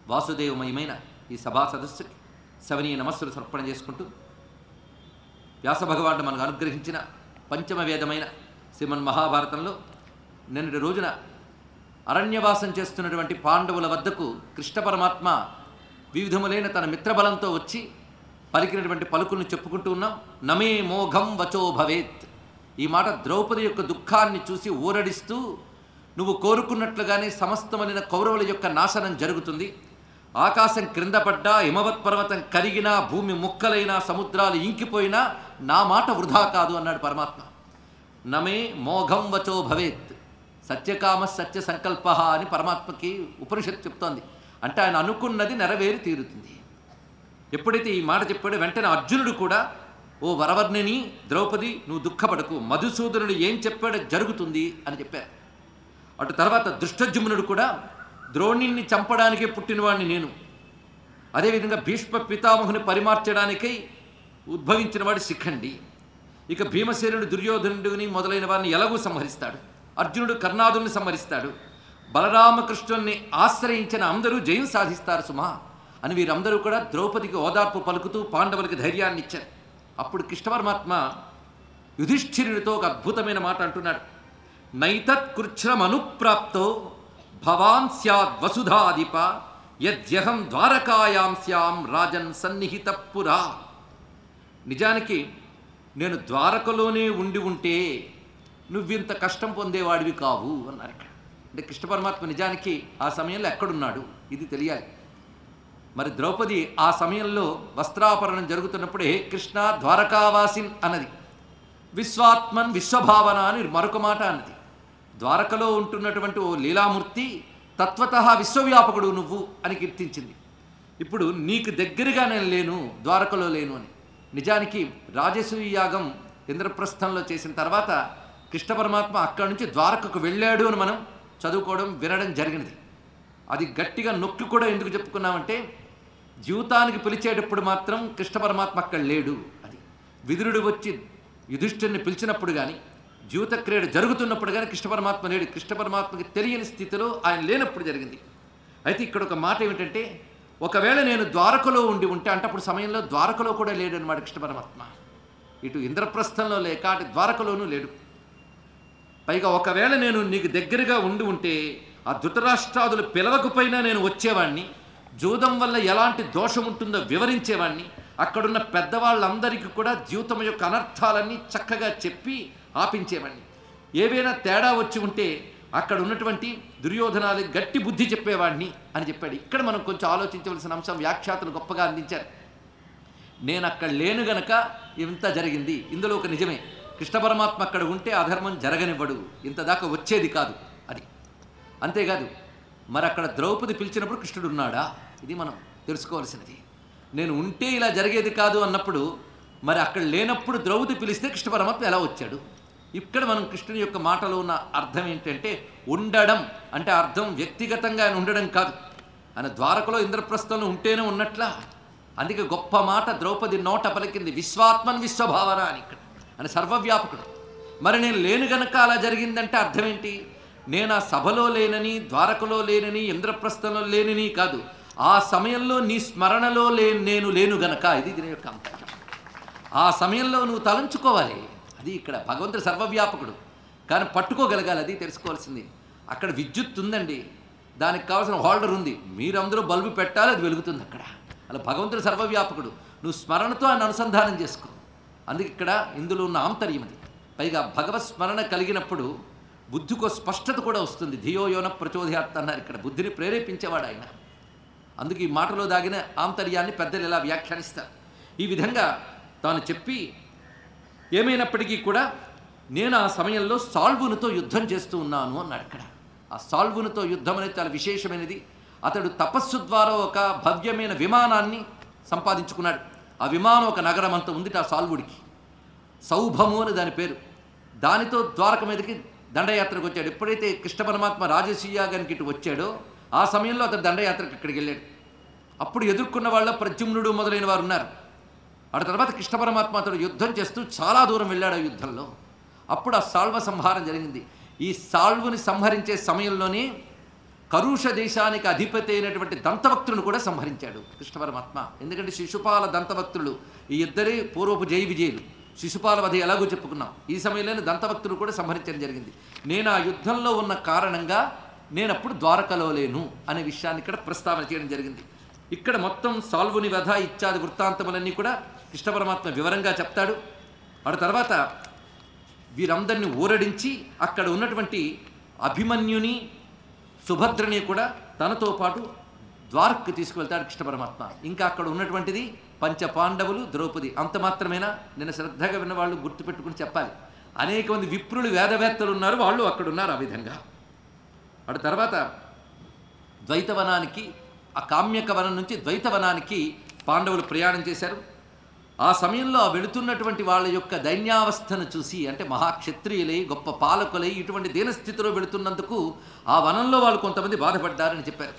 వాసుదేవమయమైన ఈ సభా సదస్సుకి సవనీయ నమస్సులు సమర్పణ చేసుకుంటూ వ్యాస భగవానుడు మనకు అనుగ్రహించిన పంచమ వేదమైన శ్రీమన్ మహాభారతంలో నిన్నటి రోజున అరణ్యవాసం చేస్తున్నటువంటి పాండవుల వద్దకు కృష్ణ పరమాత్మ వివిధములైన తన మిత్రబలంతో వచ్చి పలికినటువంటి పలుకులను చెప్పుకుంటూ ఉన్నాం నమే మోఘం వచో భవేత్ ఈ మాట ద్రౌపది యొక్క దుఃఖాన్ని చూసి ఊరడిస్తూ నువ్వు కోరుకున్నట్లుగానే సమస్తమైన కౌరవుల యొక్క నాశనం జరుగుతుంది ఆకాశం క్రింద పడ్డా హిమవత్ పర్వతం కరిగినా భూమి ముక్కలైనా సముద్రాలు ఇంకిపోయినా నా మాట వృధా కాదు అన్నాడు పరమాత్మ నమే మోఘం వచో భవేత్ సత్యకామ సత్య సంకల్ప అని పరమాత్మకి ఉపనిషత్తు చెప్తోంది అంటే ఆయన అనుకున్నది నెరవేరి తీరుతుంది ఎప్పుడైతే ఈ మాట చెప్పాడో వెంటనే అర్జునుడు కూడా ఓ వరవర్ణిని ద్రౌపది నువ్వు దుఃఖపడకు మధుసూదనుడు ఏం చెప్పాడో జరుగుతుంది అని చెప్పారు అటు తర్వాత దృష్టజుమ్నుడు కూడా ద్రోణిని చంపడానికే పుట్టినవాడిని నేను అదేవిధంగా భీష్మ పితామహుని పరిమార్చడానికై ఉద్భవించినవాడు శిఖండి ఇక భీమసేనుడు దుర్యోధనుడిని మొదలైన వారిని ఎలాగూ సంహరిస్తాడు అర్జునుడు కర్ణాదుల్ని సంహరిస్తాడు బలరామకృష్ణుల్ని ఆశ్రయించిన అందరూ జయం సాధిస్తారు సుమా అని వీరందరూ కూడా ద్రౌపదికి ఓదార్పు పలుకుతూ పాండవులకి ధైర్యాన్ని ఇచ్చారు అప్పుడు కృష్ణ పరమాత్మ యుధిష్ఠిరునితో ఒక అద్భుతమైన మాట అంటున్నాడు నైతత్కృచ్ఛ్రమనుప్రాప్తో భవాన్ స్యాద్ వసుధాధిప యద్యహం ద్వారకాయాం స్యాం రాజన్ సన్నిహిత పురా నిజానికి నేను ద్వారకలోనే ఉండి ఉంటే నువ్వింత కష్టం పొందేవాడివి కావు అన్నారు ఇక్కడ అంటే కృష్ణ పరమాత్మ నిజానికి ఆ సమయంలో ఎక్కడున్నాడు ఇది తెలియాలి మరి ద్రౌపది ఆ సమయంలో వస్త్రాపరణం జరుగుతున్నప్పుడే కృష్ణ ద్వారకావాసిన్ అన్నది విశ్వాత్మన్ విశ్వభావన అని మరొక మాట అన్నది ద్వారకలో ఉంటున్నటువంటి ఓ లీలామూర్తి తత్వత విశ్వవ్యాపకుడు నువ్వు అని కీర్తించింది ఇప్పుడు నీకు దగ్గరగా నేను లేను ద్వారకలో లేను అని నిజానికి రాజసూయ యాగం ఇంద్రప్రస్థంలో చేసిన తర్వాత కృష్ణ పరమాత్మ అక్కడి నుంచి ద్వారకకు వెళ్ళాడు అని మనం చదువుకోవడం వినడం జరిగినది అది గట్టిగా నొక్కి కూడా ఎందుకు చెప్పుకున్నామంటే జీవితానికి పిలిచేటప్పుడు మాత్రం కృష్ణ పరమాత్మ అక్కడ లేడు అది విదురుడు వచ్చి యుధిష్ఠిని పిలిచినప్పుడు కానీ జీవిత క్రీడ జరుగుతున్నప్పుడు కానీ కృష్ణ పరమాత్మ లేడు కృష్ణ పరమాత్మకి తెలియని స్థితిలో ఆయన లేనప్పుడు జరిగింది అయితే ఇక్కడ ఒక మాట ఏమిటంటే ఒకవేళ నేను ద్వారకలో ఉండి ఉంటే అంటే అప్పుడు సమయంలో ద్వారకలో కూడా లేడు అనమాట కృష్ణ పరమాత్మ ఇటు ఇంద్రప్రస్థంలో లేక అటు ద్వారకలోనూ లేడు పైగా ఒకవేళ నేను నీకు దగ్గరగా ఉండి ఉంటే ఆ ధృతరాష్ట్రాదులు పిలవకపోయినా నేను వచ్చేవాడిని జూదం వల్ల ఎలాంటి దోషం ఉంటుందో వివరించేవాడిని అక్కడున్న పెద్దవాళ్ళందరికీ కూడా జీవితం యొక్క అనర్థాలన్నీ చక్కగా చెప్పి ఆపించేవాడిని ఏవైనా తేడా వచ్చి ఉంటే అక్కడ ఉన్నటువంటి దుర్యోధనాలు గట్టి బుద్ధి చెప్పేవాడిని అని చెప్పాడు ఇక్కడ మనం కొంచెం ఆలోచించవలసిన అంశం వ్యాఖ్యాతలు గొప్పగా అందించారు నేను అక్కడ లేను గనక ఇంత జరిగింది ఇందులో ఒక నిజమే కృష్ణ పరమాత్మ అక్కడ ఉంటే అధర్మం జరగనివ్వడు ఇంత దాకా వచ్చేది కాదు అది అంతేకాదు మరి అక్కడ ద్రౌపది పిలిచినప్పుడు కృష్ణుడు ఉన్నాడా ఇది మనం తెలుసుకోవాల్సినది నేను ఉంటే ఇలా జరిగేది కాదు అన్నప్పుడు మరి అక్కడ లేనప్పుడు ద్రౌపది పిలిస్తే కృష్ణ పరమాత్మ ఎలా వచ్చాడు ఇక్కడ మనం కృష్ణుని యొక్క మాటలో ఉన్న అర్థం ఏంటంటే ఉండడం అంటే అర్థం వ్యక్తిగతంగా ఆయన ఉండడం కాదు ఆయన ద్వారకలో ఇంద్రప్రస్థంలో ఉంటేనే ఉన్నట్లా అందుకే గొప్ప మాట ద్రౌపది నోట పలికింది విశ్వాత్మన్ విశ్వభావన అని ఇక్కడ అని సర్వవ్యాపకుడు మరి నేను లేను గనక అలా జరిగిందంటే అర్థం ఏంటి నేను ఆ సభలో లేనని ద్వారకలో లేనని ఇంద్రప్రస్థంలో లేనని కాదు ఆ సమయంలో నీ స్మరణలో లే నేను లేను గనక ఇది దీని యొక్క అంతర్యం ఆ సమయంలో నువ్వు తలంచుకోవాలి అది ఇక్కడ భగవంతుడు సర్వవ్యాపకుడు కానీ పట్టుకోగలగాలి అది తెలుసుకోవాల్సింది అక్కడ విద్యుత్ ఉందండి దానికి కావాల్సిన హోల్డర్ ఉంది మీరు అందరూ బల్బు పెట్టాలి అది వెలుగుతుంది అక్కడ అలా భగవంతుడు సర్వవ్యాపకుడు నువ్వు స్మరణతో ఆయన అనుసంధానం చేసుకో అందుకే ఇక్కడ ఇందులో ఉన్న ఆంతర్యం అది పైగా భగవత్ స్మరణ కలిగినప్పుడు బుద్ధికో స్పష్టత కూడా వస్తుంది ధియో యోన ప్రచోదయాత్ అన్నారు ఇక్కడ బుద్ధిని ప్రేరేపించేవాడు ఆయన అందుకే ఈ మాటలో దాగిన ఆంతర్యాన్ని పెద్దలు ఇలా వ్యాఖ్యానిస్తారు ఈ విధంగా తాను చెప్పి ఏమైనప్పటికీ కూడా నేను ఆ సమయంలో సాల్వునితో యుద్ధం చేస్తూ ఉన్నాను అన్నాడు ఇక్కడ ఆ సాల్వునితో యుద్ధం అనేది చాలా విశేషమైనది అతడు తపస్సు ద్వారా ఒక భవ్యమైన విమానాన్ని సంపాదించుకున్నాడు ఆ విమానం ఒక నగరం అంత ఉంది ఆ సాల్వుడికి సౌభము అని దాని పేరు దానితో ద్వారక మీదకి దండయాత్రకు వచ్చాడు ఎప్పుడైతే కృష్ణ పరమాత్మ రాజసీయాగానికి ఇటు వచ్చాడో ఆ సమయంలో అతడు దండయాత్రకు ఇక్కడికి వెళ్ళాడు అప్పుడు ఎదుర్కొన్న వాళ్ళ ప్రద్యుమ్నుడు మొదలైన వారు ఉన్నారు ఆ తర్వాత కృష్ణ పరమాత్మ అతడు యుద్ధం చేస్తూ చాలా దూరం వెళ్ళాడు ఆ యుద్ధంలో అప్పుడు ఆ సాల్వ సంహారం జరిగింది ఈ సాల్వుని సంహరించే సమయంలోనే కరుష దేశానికి అధిపతి అయినటువంటి దంతవక్తులను కూడా సంహరించాడు కృష్ణ పరమాత్మ ఎందుకంటే శిశుపాల దంతవక్తులు ఈ ఇద్దరే పూర్వపు జై విజయులు శిశుపాల వధ ఎలాగో చెప్పుకున్నాం ఈ సమయంలోనే దంతవక్తులు కూడా సంహరించడం జరిగింది నేను ఆ యుద్ధంలో ఉన్న కారణంగా నేను అప్పుడు ద్వారకలో లేను అనే విషయాన్ని ఇక్కడ ప్రస్తావన చేయడం జరిగింది ఇక్కడ మొత్తం సాల్వుని వధ ఇత్యాది వృత్తాంతములన్నీ కూడా కృష్ణ పరమాత్మ వివరంగా చెప్తాడు ఆ తర్వాత వీరందరిని ఊరడించి అక్కడ ఉన్నటువంటి అభిమన్యుని సుభద్రని కూడా తనతో పాటు ద్వారక్కి తీసుకువెళ్తాడు కృష్ణ పరమాత్మ ఇంకా అక్కడ ఉన్నటువంటిది పంచ పాండవులు ద్రౌపది అంత మాత్రమేనా నేను శ్రద్ధగా విన్న వాళ్ళు గుర్తుపెట్టుకుని చెప్పాలి అనేక మంది విప్రులు వేదవేత్తలు ఉన్నారు వాళ్ళు అక్కడ ఉన్నారు ఆ విధంగా అటు తర్వాత ద్వైతవనానికి ఆ కామ్యక వనం నుంచి ద్వైతవనానికి పాండవులు ప్రయాణం చేశారు ఆ సమయంలో ఆ వెళుతున్నటువంటి వాళ్ళ యొక్క దైన్యావస్థను చూసి అంటే మహాక్షత్రియులై గొప్ప పాలకులై ఇటువంటి దీనస్థితిలో వెళుతున్నందుకు ఆ వనంలో వాళ్ళు కొంతమంది బాధపడ్డారని చెప్పారు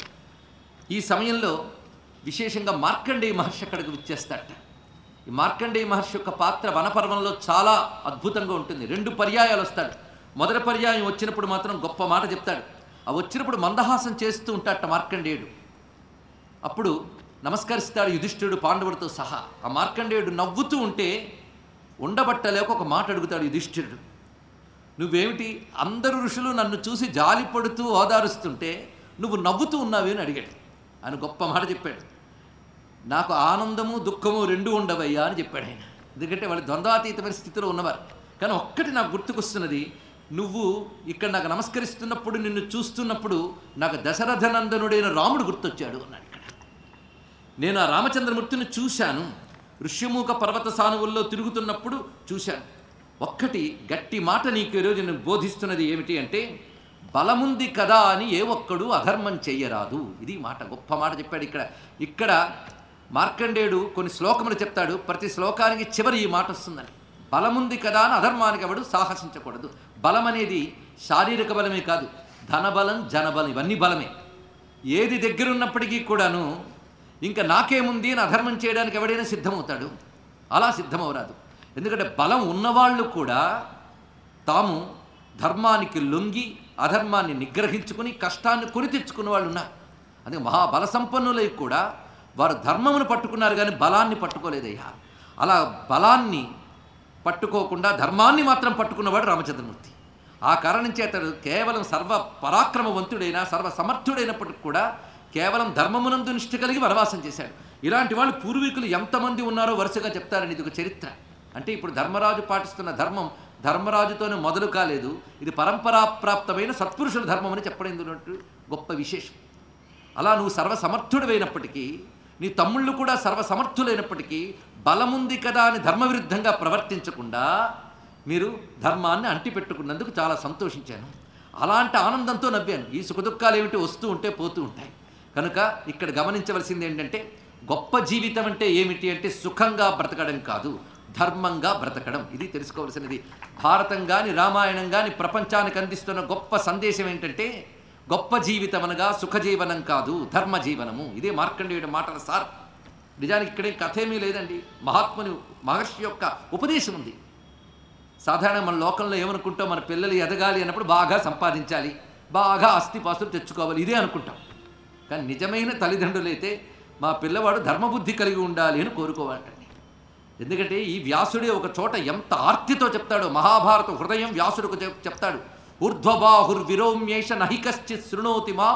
ఈ సమయంలో విశేషంగా మార్కండేయ మహర్షి అక్కడికి విచ్చేస్తాడట ఈ మార్కండేయ మహర్షి యొక్క పాత్ర వనపర్వంలో చాలా అద్భుతంగా ఉంటుంది రెండు పర్యాయాలు వస్తాడు మొదటి పర్యాయం వచ్చినప్పుడు మాత్రం గొప్ప మాట చెప్తాడు ఆ వచ్చినప్పుడు మందహాసం చేస్తూ ఉంటాడట మార్కండేయుడు అప్పుడు నమస్కరిస్తాడు యుధిష్ఠిరుడు పాండవుడితో సహా ఆ మార్కండేయుడు నవ్వుతూ ఉంటే ఉండబట్టలేక ఒక మాట అడుగుతాడు యుధిష్ఠిరుడు నువ్వేమిటి అందరు ఋషులు నన్ను చూసి జాలి పడుతూ ఓదారుస్తుంటే నువ్వు నవ్వుతూ ఉన్నావే అని అడిగాడు ఆయన గొప్ప మాట చెప్పాడు నాకు ఆనందము దుఃఖము రెండు ఉండవయ్యా అని చెప్పాడు ఆయన ఎందుకంటే వాళ్ళు ద్వంద్వాతీతమైన స్థితిలో ఉన్నవారు కానీ ఒక్కటి నాకు గుర్తుకొస్తున్నది నువ్వు ఇక్కడ నాకు నమస్కరిస్తున్నప్పుడు నిన్ను చూస్తున్నప్పుడు నాకు దశరథనందనుడైన రాముడు గుర్తొచ్చాడు అన్నాడు ఇక్కడ నేను ఆ రామచంద్రమూర్తిని చూశాను ఋష్యమూక పర్వత సానువుల్లో తిరుగుతున్నప్పుడు చూశాను ఒక్కటి గట్టి మాట నీకు ఈరోజు నేను బోధిస్తున్నది ఏమిటి అంటే బలముంది కదా అని ఏ ఒక్కడు అధర్మం చెయ్యరాదు ఇది మాట గొప్ప మాట చెప్పాడు ఇక్కడ ఇక్కడ మార్కండేయుడు కొన్ని శ్లోకములు చెప్తాడు ప్రతి శ్లోకానికి చివరి ఈ మాట వస్తుందని బలముంది కదా అని అధర్మానికి ఎవడు సాహసించకూడదు బలం అనేది శారీరక బలమే కాదు ధనబలం జనబలం ఇవన్నీ బలమే ఏది దగ్గరున్నప్పటికీ కూడాను ఇంకా నాకేముంది అని అధర్మం చేయడానికి ఎవడైనా సిద్ధమవుతాడు అలా సిద్ధమవరాదు ఎందుకంటే బలం ఉన్నవాళ్ళు కూడా తాము ధర్మానికి లొంగి అధర్మాన్ని నిగ్రహించుకుని కష్టాన్ని కొని తెచ్చుకున్న వాళ్ళు ఉన్నారు అందుకే మహాబల సంపన్నులై కూడా వారు ధర్మమును పట్టుకున్నారు కానీ బలాన్ని పట్టుకోలేదయ్యా అలా బలాన్ని పట్టుకోకుండా ధర్మాన్ని మాత్రం పట్టుకున్నవాడు రామచంద్రమూర్తి ఆ కారణం చేత కేవలం సర్వ పరాక్రమవంతుడైన సర్వ సమర్థుడైనప్పటికి కూడా కేవలం ధర్మమునందు నిష్ఠ కలిగి వనవాసం చేశాడు ఇలాంటి వాళ్ళు పూర్వీకులు ఎంతమంది ఉన్నారో వరుసగా చెప్తారని ఇది ఒక చరిత్ర అంటే ఇప్పుడు ధర్మరాజు పాటిస్తున్న ధర్మం ధర్మరాజుతోనే మొదలు కాలేదు ఇది పరంపరాప్రాప్తమైన సత్పురుషుల ధర్మం అని చెప్పడం ఇందులో గొప్ప విశేషం అలా నువ్వు సర్వసమర్థుడివైనప్పటికీ నీ తమ్ముళ్ళు కూడా సర్వసమర్థులైనప్పటికీ బలముంది కదా అని ధర్మవిరుద్ధంగా ప్రవర్తించకుండా మీరు ధర్మాన్ని అంటిపెట్టుకున్నందుకు చాలా సంతోషించాను అలాంటి ఆనందంతో నవ్వాను ఈ సుఖదుఖాలు ఏమిటి వస్తూ ఉంటే పోతూ ఉంటాయి కనుక ఇక్కడ గమనించవలసింది ఏంటంటే గొప్ప జీవితం అంటే ఏమిటి అంటే సుఖంగా బ్రతకడం కాదు ధర్మంగా బ్రతకడం ఇది తెలుసుకోవాల్సినది భారతం కానీ రామాయణం కానీ ప్రపంచానికి అందిస్తున్న గొప్ప సందేశం ఏంటంటే గొప్ప జీవితం అనగా సుఖజీవనం కాదు ధర్మ జీవనము ఇదే మార్కండేయుడి మాటల సార్ నిజానికి ఇక్కడే కథ ఏమీ లేదండి మహాత్ముని మహర్షి యొక్క ఉపదేశం ఉంది సాధారణ మన లోకంలో ఏమనుకుంటాం మన పిల్లలు ఎదగాలి అన్నప్పుడు బాగా సంపాదించాలి బాగా ఆస్తిపాస్తులు తెచ్చుకోవాలి ఇదే అనుకుంటాం కానీ నిజమైన తల్లిదండ్రులైతే మా పిల్లవాడు ధర్మబుద్ధి కలిగి ఉండాలి అని కోరుకోవాలంటండి ఎందుకంటే ఈ వ్యాసుడే ఒక చోట ఎంత ఆర్తితో చెప్తాడో మహాభారత హృదయం వ్యాసుడికి చెప్- చెప్తాడు ఊర్ధ్వబాహుర్విరోమ్యేష నహి కశ్చిత్ శృణోతి మాం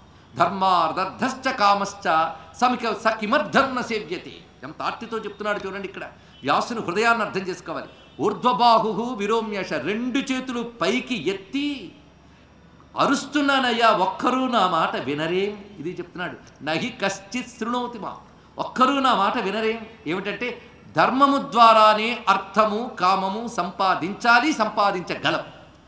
ధర్మార్థశ్చ కామశ్చ సమిక స కిమర్థం న సేవ్యతే ఎంత ఆర్తితో చెప్తున్నాడు చూడండి ఇక్కడ వ్యాసుని హృదయాన్ని అర్థం చేసుకోవాలి ఊర్ధ్వబాహు విరోమ్యేష రెండు చేతులు పైకి ఎత్తి అరుస్తున్నానయ్యా ఒక్కరూ నా మాట వినరేం ఇది చెప్తున్నాడు నహి కశ్చిత్ శృణోతి మా ఒక్కరూ నా మాట వినరేం ఏమిటంటే ధర్మము ద్వారానే అర్థము కామము సంపాదించాలి సంపాదించగలం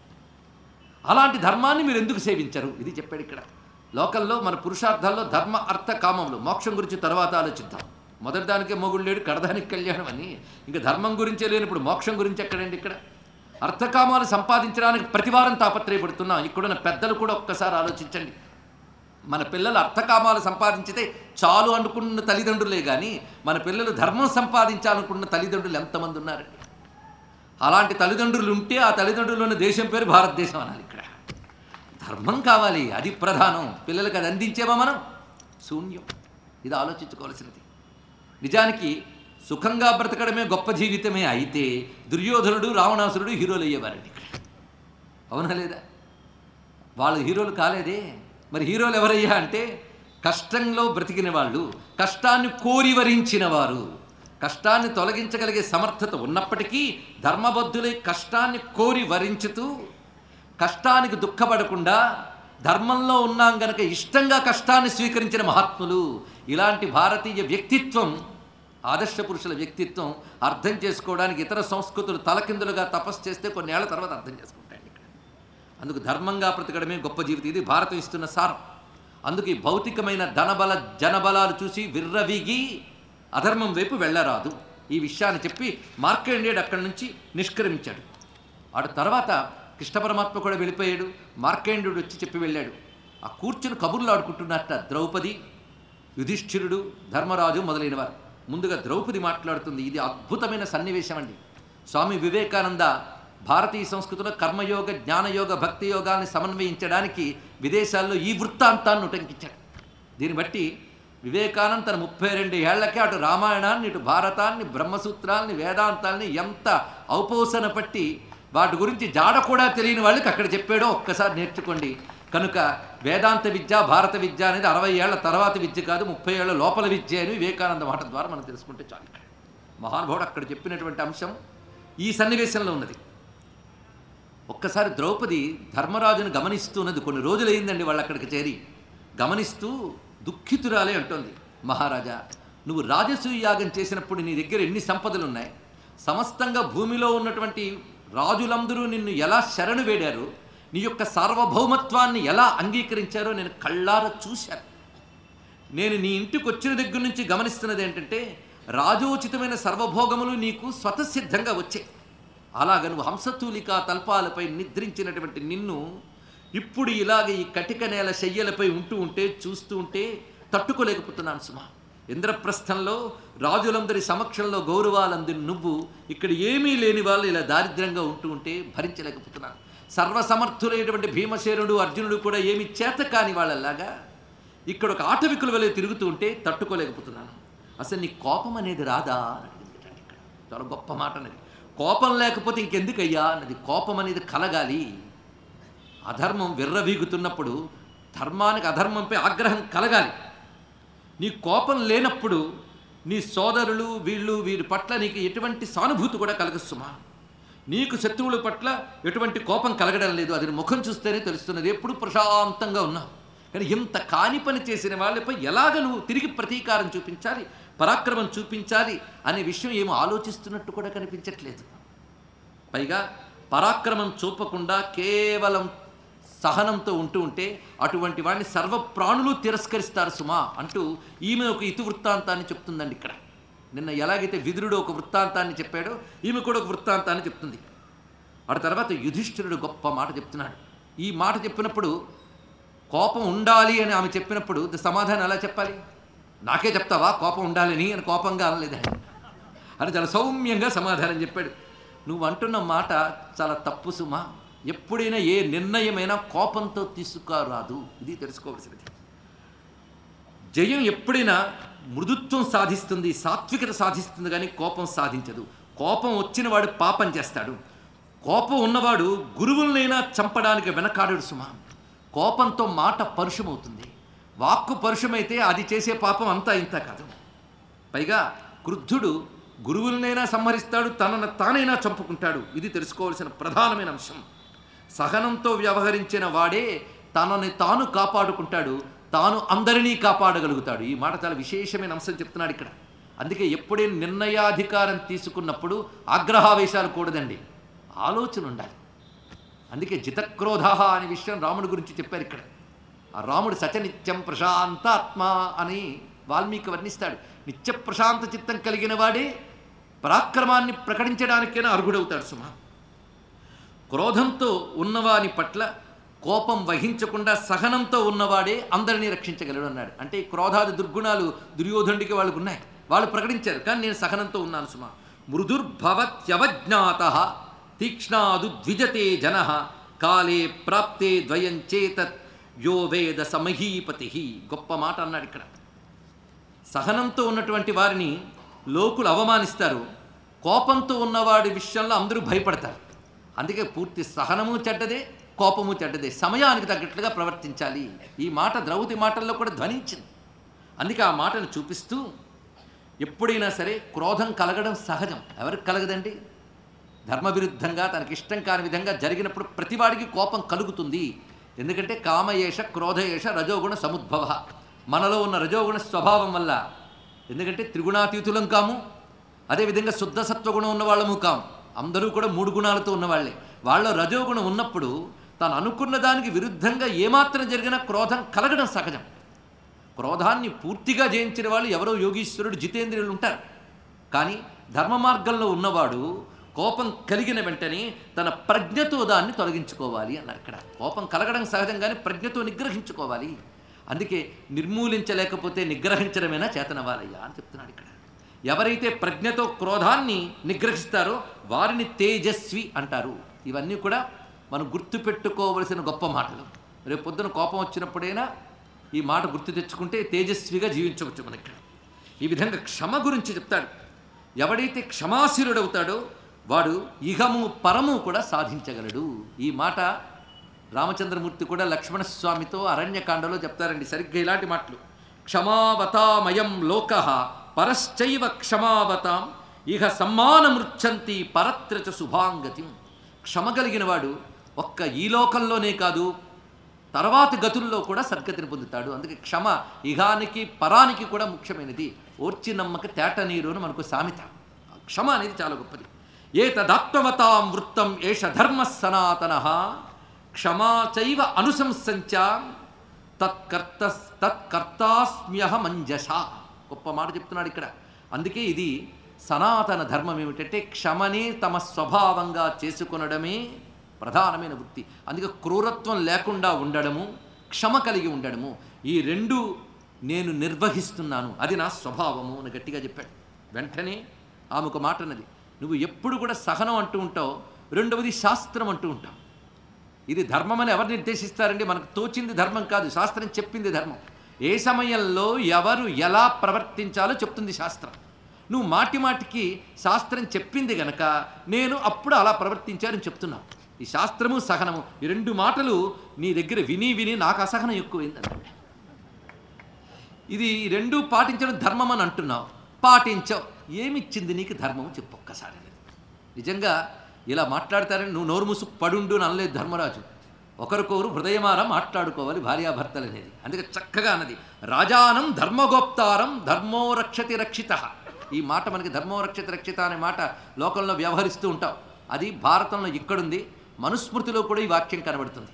అలాంటి ధర్మాన్ని మీరు ఎందుకు సేవించరు ఇది చెప్పాడు ఇక్కడ లోకల్లో మన పురుషార్థాల్లో ధర్మ అర్థ కామములు మోక్షం గురించి తర్వాత ఆలోచిద్దాం మొదటి దానికే మొగుడు లేడు కడదానికి కళ్యాణం అని ఇంకా ధర్మం గురించే లేనప్పుడు మోక్షం గురించి ఎక్కడండి ఇక్కడ అర్థకామాలు సంపాదించడానికి ప్రతివారం తాపత్రయపడుతున్నాం ఇక్కడున్న పెద్దలు కూడా ఒక్కసారి ఆలోచించండి మన పిల్లలు అర్థకామాలు సంపాదించితే చాలు అనుకున్న తల్లిదండ్రులే కానీ మన పిల్లలు ధర్మం సంపాదించాలనుకున్న తల్లిదండ్రులు ఎంతమంది ఉన్నారండి అలాంటి తల్లిదండ్రులు ఉంటే ఆ తల్లిదండ్రులు ఉన్న దేశం పేరు భారతదేశం అనాలి ఇక్కడ ధర్మం కావాలి అది ప్రధానం పిల్లలకు అది అందించేమా మనం శూన్యం ఇది ఆలోచించుకోవాల్సినది నిజానికి సుఖంగా బ్రతకడమే గొప్ప జీవితమే అయితే దుర్యోధనుడు రావణాసురుడు హీరోలు అయ్యేవారండి ఇక్కడ అవునా లేదా వాళ్ళు హీరోలు కాలేదే మరి హీరోలు ఎవరయ్యా అంటే కష్టంలో బ్రతికిన వాళ్ళు కష్టాన్ని కోరి వరించిన వారు కష్టాన్ని తొలగించగలిగే సమర్థత ఉన్నప్పటికీ ధర్మబద్ధులై కష్టాన్ని కోరి వరించుతూ కష్టానికి దుఃఖపడకుండా ధర్మంలో ఉన్నాం గనక ఇష్టంగా కష్టాన్ని స్వీకరించిన మహాత్ములు ఇలాంటి భారతీయ వ్యక్తిత్వం ఆదర్శ పురుషుల వ్యక్తిత్వం అర్థం చేసుకోవడానికి ఇతర సంస్కృతులు తలకిందులుగా తపస్సు చేస్తే కొన్నేళ్ల తర్వాత అర్థం చేసుకుంటాయండి ఇక్కడ అందుకు ధర్మంగా బ్రతకడమే గొప్ప జీవితం ఇది భారతం ఇస్తున్న సారం అందుకు ఈ భౌతికమైన ధనబల జనబలాలు చూసి విర్రవీగి అధర్మం వైపు వెళ్ళరాదు ఈ విషయాన్ని చెప్పి మార్కండేయుడు అక్కడి నుంచి నిష్క్రమించాడు ఆడు తర్వాత కృష్ణ పరమాత్మ కూడా వెళ్ళిపోయాడు మార్కండేయుడు వచ్చి చెప్పి వెళ్ళాడు ఆ కూర్చుని కబుర్లు ఆడుకుంటున్నట్ట ద్రౌపది యుధిష్ఠిరుడు ధర్మరాజు మొదలైన వారు ముందుగా ద్రౌపది మాట్లాడుతుంది ఇది అద్భుతమైన సన్నివేశం అండి స్వామి వివేకానంద భారతీయ సంస్కృతిలో కర్మయోగ జ్ఞానయోగ భక్తి యోగాల్ని సమన్వయించడానికి విదేశాల్లో ఈ వృత్తాంతాన్ని ఉటంకించాడు దీన్ని బట్టి వివేకానంద తన ముప్పై రెండు ఏళ్లకే అటు రామాయణాన్ని ఇటు భారతాన్ని బ్రహ్మసూత్రాల్ని వేదాంతాల్ని ఎంత ఔపోసన పట్టి వాటి గురించి జాడ కూడా తెలియని వాళ్ళకి అక్కడ చెప్పాడో ఒక్కసారి నేర్చుకోండి కనుక వేదాంత విద్య భారత విద్య అనేది అరవై ఏళ్ల తర్వాత విద్య కాదు ముప్పై ఏళ్ల లోపల విద్య అని వివేకానంద మాట ద్వారా మనం తెలుసుకుంటే చాలు ఇక్కడ మహానుభావుడు అక్కడ చెప్పినటువంటి అంశం ఈ సన్నివేశంలో ఉన్నది ఒక్కసారి ద్రౌపది ధర్మరాజును గమనిస్తున్నది కొన్ని రోజులైందండి వాళ్ళు అక్కడికి చేరి గమనిస్తూ దుఃఖితురాలే అంటోంది మహారాజా నువ్వు రాజసూయ యాగం చేసినప్పుడు నీ దగ్గర ఎన్ని సంపదలు ఉన్నాయి సమస్తంగా భూమిలో ఉన్నటువంటి రాజులందరూ నిన్ను ఎలా శరణు వేడారు నీ యొక్క సార్వభౌమత్వాన్ని ఎలా అంగీకరించారో నేను కళ్ళారా చూశాను నేను నీ ఇంటికి వచ్చిన దగ్గర నుంచి గమనిస్తున్నది ఏంటంటే రాజోచితమైన సర్వభోగములు నీకు స్వతసిద్ధంగా వచ్చాయి అలాగ నువ్వు హంసతూలికా తల్పాలపై నిద్రించినటువంటి నిన్ను ఇప్పుడు ఇలాగ ఈ కటిక నేల శయ్యలపై ఉంటూ ఉంటే చూస్తూ ఉంటే తట్టుకోలేకపోతున్నాను సుమా ఇంద్రప్రస్థంలో రాజులందరి సమక్షంలో గౌరవాలంది నువ్వు ఇక్కడ ఏమీ లేని వాళ్ళు ఇలా దారిద్ర్యంగా ఉంటూ ఉంటే భరించలేకపోతున్నాను సర్వసమర్థులైనటువంటి భీమసేనుడు అర్జునుడు కూడా ఏమి చేత కాని వాళ్ళలాగా ఇక్కడ ఒక ఆటవికుల వలె తిరుగుతూ ఉంటే తట్టుకోలేకపోతున్నాను అసలు నీ కోపం అనేది రాదా అని అడిగింది ఇక్కడ చాలా గొప్ప మాట అనేది కోపం లేకపోతే ఇంకెందుకయ్యా అన్నది కోపం అనేది కలగాలి అధర్మం విర్రవీగుతున్నప్పుడు ధర్మానికి అధర్మంపై ఆగ్రహం కలగాలి నీ కోపం లేనప్పుడు నీ సోదరులు వీళ్ళు వీరి పట్ల నీకు ఎటువంటి సానుభూతి కూడా కలగస్తుమా నీకు శత్రువుల పట్ల ఎటువంటి కోపం కలగడం లేదు అది ముఖం చూస్తేనే తెలుస్తున్నది ఎప్పుడు ప్రశాంతంగా ఉన్నావు కానీ ఇంత కాని పని చేసిన వాళ్ళపై ఎలాగ నువ్వు తిరిగి ప్రతీకారం చూపించాలి పరాక్రమం చూపించాలి అనే విషయం ఏమో ఆలోచిస్తున్నట్టు కూడా కనిపించట్లేదు పైగా పరాక్రమం చూపకుండా కేవలం సహనంతో ఉంటూ ఉంటే అటువంటి వాడిని సర్వప్రాణులు తిరస్కరిస్తారు సుమా అంటూ ఈమె ఒక ఇతివృత్తాంతాన్ని చెప్తుందండి ఇక్కడ నిన్న ఎలాగైతే విదురుడు ఒక వృత్తాంతాన్ని చెప్పాడో ఈమె కూడా ఒక వృత్తాంతాన్ని చెప్తుంది ఆ తర్వాత యుధిష్ఠిరుడు గొప్ప మాట చెప్తున్నాడు ఈ మాట చెప్పినప్పుడు కోపం ఉండాలి అని ఆమె చెప్పినప్పుడు ద- సమాధానం ఎలా చెప్పాలి నాకే చెప్తావా కోపం ఉండాలని అని కోపంగా అనలేదు ఆయన అని చాలా సౌమ్యంగా సమాధానం చెప్పాడు నువ్వు అంటున్న మాట చాలా తప్పు సుమా ఎప్పుడైనా ఏ నిర్ణయమైనా కోపంతో తీసుకురాదు ఇది తెలుసుకోవాల్సినది జయం ఎప్పుడైనా మృదుత్వం సాధిస్తుంది సాత్వికత సాధిస్తుంది కానీ కోపం సాధించదు కోపం వచ్చిన వాడు పాపం చేస్తాడు కోపం ఉన్నవాడు గురువులనైనా చంపడానికి వెనకాడడు సుమా కోపంతో మాట పరుషమవుతుంది వాక్కు పరుషమైతే అది చేసే పాపం అంతా ఇంత కాదు పైగా క్రుద్ధుడు గురువులనైనా సంహరిస్తాడు తనను తానైనా చంపుకుంటాడు ఇది తెలుసుకోవాల్సిన ప్రధానమైన అంశం సహనంతో వ్యవహరించిన వాడే తనని తాను కాపాడుకుంటాడు తాను అందరినీ కాపాడగలుగుతాడు ఈ మాట చాలా విశేషమైన అంశం చెప్తున్నాడు ఇక్కడ అందుకే ఎప్పుడే నిర్ణయాధికారం తీసుకున్నప్పుడు ఆగ్రహావేశాలు కూడదండి ఆలోచన ఉండాలి అందుకే జితక్రోధ అనే విషయం రాముడి గురించి చెప్పారు ఇక్కడ ఆ రాముడు సచనిత్యం ప్రశాంతాత్మ అని వాల్మీకి వర్ణిస్తాడు నిత్య ప్రశాంత చిత్తం కలిగిన వాడే పరాక్రమాన్ని ప్రకటించడానికైనా అర్హుడవుతాడు సుమా క్రోధంతో ఉన్నవాని పట్ల కోపం వహించకుండా సహనంతో ఉన్నవాడే అందరినీ రక్షించగలడు అన్నాడు అంటే ఈ క్రోధాది దుర్గుణాలు దుర్యోధనుడికి వాళ్ళకు ఉన్నాయి వాళ్ళు ప్రకటించారు కానీ నేను సహనంతో ఉన్నాను సుమా మృదుర్భవత్యవజ్ఞాత తీక్ష్ణాదు ద్విజతే జన కాలే ప్రాప్తే ద్వయం చేతత్ యో వేద సమహీపతి గొప్ప మాట అన్నాడు ఇక్కడ సహనంతో ఉన్నటువంటి వారిని లోకులు అవమానిస్తారు కోపంతో ఉన్నవాడి విషయంలో అందరూ భయపడతారు అందుకే పూర్తి సహనము చెడ్డదే కోపము చెడ్డదే సమయానికి తగ్గట్లుగా ప్రవర్తించాలి ఈ మాట ద్రౌపది మాటల్లో కూడా ధ్వనించింది అందుకే ఆ మాటను చూపిస్తూ ఎప్పుడైనా సరే క్రోధం కలగడం సహజం ఎవరికి కలగదండి ధర్మవిరుద్ధంగా తనకి ఇష్టం కాని విధంగా జరిగినప్పుడు ప్రతివాడికి కోపం కలుగుతుంది ఎందుకంటే కామయేష క్రోధయేష రజోగుణ సముద్భవ మనలో ఉన్న రజోగుణ స్వభావం వల్ల ఎందుకంటే త్రిగుణాతీతులం కాము అదేవిధంగా శుద్ధ సత్వగుణం ఉన్న వాళ్ళము కాము అందరూ కూడా మూడు గుణాలతో ఉన్నవాళ్లే వాళ్ళ రజోగుణం ఉన్నప్పుడు తాను అనుకున్న దానికి విరుద్ధంగా ఏమాత్రం జరిగినా క్రోధం కలగడం సహజం క్రోధాన్ని పూర్తిగా జయించిన వాళ్ళు ఎవరో యోగీశ్వరుడు జితేంద్రియులు ఉంటారు కానీ ధర్మ మార్గంలో ఉన్నవాడు కోపం కలిగిన వెంటనే తన ప్రజ్ఞతో దాన్ని తొలగించుకోవాలి అన్నారు ఇక్కడ కోపం కలగడం సహజం కానీ ప్రజ్ఞతో నిగ్రహించుకోవాలి అందుకే నిర్మూలించలేకపోతే నిగ్రహించడమేనా చేతనవాలయ్యా అని చెప్తున్నాడు ఇక్కడ ఎవరైతే ప్రజ్ఞతో క్రోధాన్ని నిగ్రహిస్తారో వారిని తేజస్వి అంటారు ఇవన్నీ కూడా మనం గుర్తుపెట్టుకోవలసిన గొప్ప మాటలు రేపు పొద్దున కోపం వచ్చినప్పుడైనా ఈ మాట గుర్తు తెచ్చుకుంటే తేజస్విగా జీవించవచ్చు మన ఇక్కడ ఈ విధంగా క్షమ గురించి చెప్తాడు ఎవడైతే క్షమాశీలుడవుతాడో వాడు ఇహము పరము కూడా సాధించగలడు ఈ మాట రామచంద్రమూర్తి కూడా లక్ష్మణస్వామితో అరణ్యకాండలో చెప్తారండి సరిగ్గా ఇలాంటి మాటలు క్షమావతామయం లోక పరశ్చైవ క్షమావతాం ఇహ సమ్మానమృచ్చంతి పరత్రచ శుభాంగతి క్షమ కలిగిన వాడు ఒక్క ఈ లోకంలోనే కాదు తర్వాతి గతుల్లో కూడా సద్గతిని పొందుతాడు అందుకే క్షమ ఇహానికి పరానికి కూడా ముఖ్యమైనది ఓర్చి నమ్మక తేట నీరు అని మనకు సామెత క్షమ అనేది చాలా గొప్పది ఏ తదాత్మవతాం వృత్తం ఏష ధర్మ సనాతన క్షమా చైవ అనుశంసంచ తత్కర్త తత్కర్తాస్మ్యహ మంజస గొప్ప మాట చెప్తున్నాడు ఇక్కడ అందుకే ఇది సనాతన ధర్మం ఏమిటంటే క్షమనే తమ స్వభావంగా చేసుకొనడమే ప్రధానమైన వృత్తి అందుకే క్రూరత్వం లేకుండా ఉండడము క్షమ కలిగి ఉండడము ఈ రెండు నేను నిర్వహిస్తున్నాను అది నా స్వభావము అని గట్టిగా చెప్పాడు వెంటనే ఆమె ఒక మాట అన్నది నువ్వు ఎప్పుడు కూడా సహనం అంటూ ఉంటావు రెండవది శాస్త్రం అంటూ ఉంటావు ఇది ధర్మం అని ఎవరు నిర్దేశిస్తారండి మనకు తోచింది ధర్మం కాదు శాస్త్రం చెప్పింది ధర్మం ఏ సమయంలో ఎవరు ఎలా ప్రవర్తించాలో చెప్తుంది శాస్త్రం నువ్వు మాటి మాటికి శాస్త్రం చెప్పింది గనక నేను అప్పుడు అలా ప్రవర్తించానని చెప్తున్నావు ఈ శాస్త్రము సహనము ఈ రెండు మాటలు నీ దగ్గర విని విని నాకు అసహనం ఎక్కువైంది అన్నాడు ఇది ఈ రెండు పాటించడం ధర్మం అని అంటున్నావు పాటించావు ఏమిచ్చింది నీకు ధర్మం చెప్పు ఒక్కసారి అనేది నిజంగా ఇలా మాట్లాడతారని నువ్వు నోరు మూసు పడుండు అని అనలేదు ధర్మరాజు ఒకరికొకరు హృదయమార మాట్లాడుకోవాలి భార్యాభర్తలు అనేది అందుకే చక్కగా అన్నది రాజానం ధర్మగోప్తారం ధర్మో రక్షతి రక్షిత ఈ మాట మనకి ధర్మో రక్షతి రక్షిత అనే మాట లోకంలో వ్యవహరిస్తూ ఉంటాం అది భారతంలో ఇక్కడుంది మనుస్మృతిలో కూడా ఈ వాక్యం కనబడుతుంది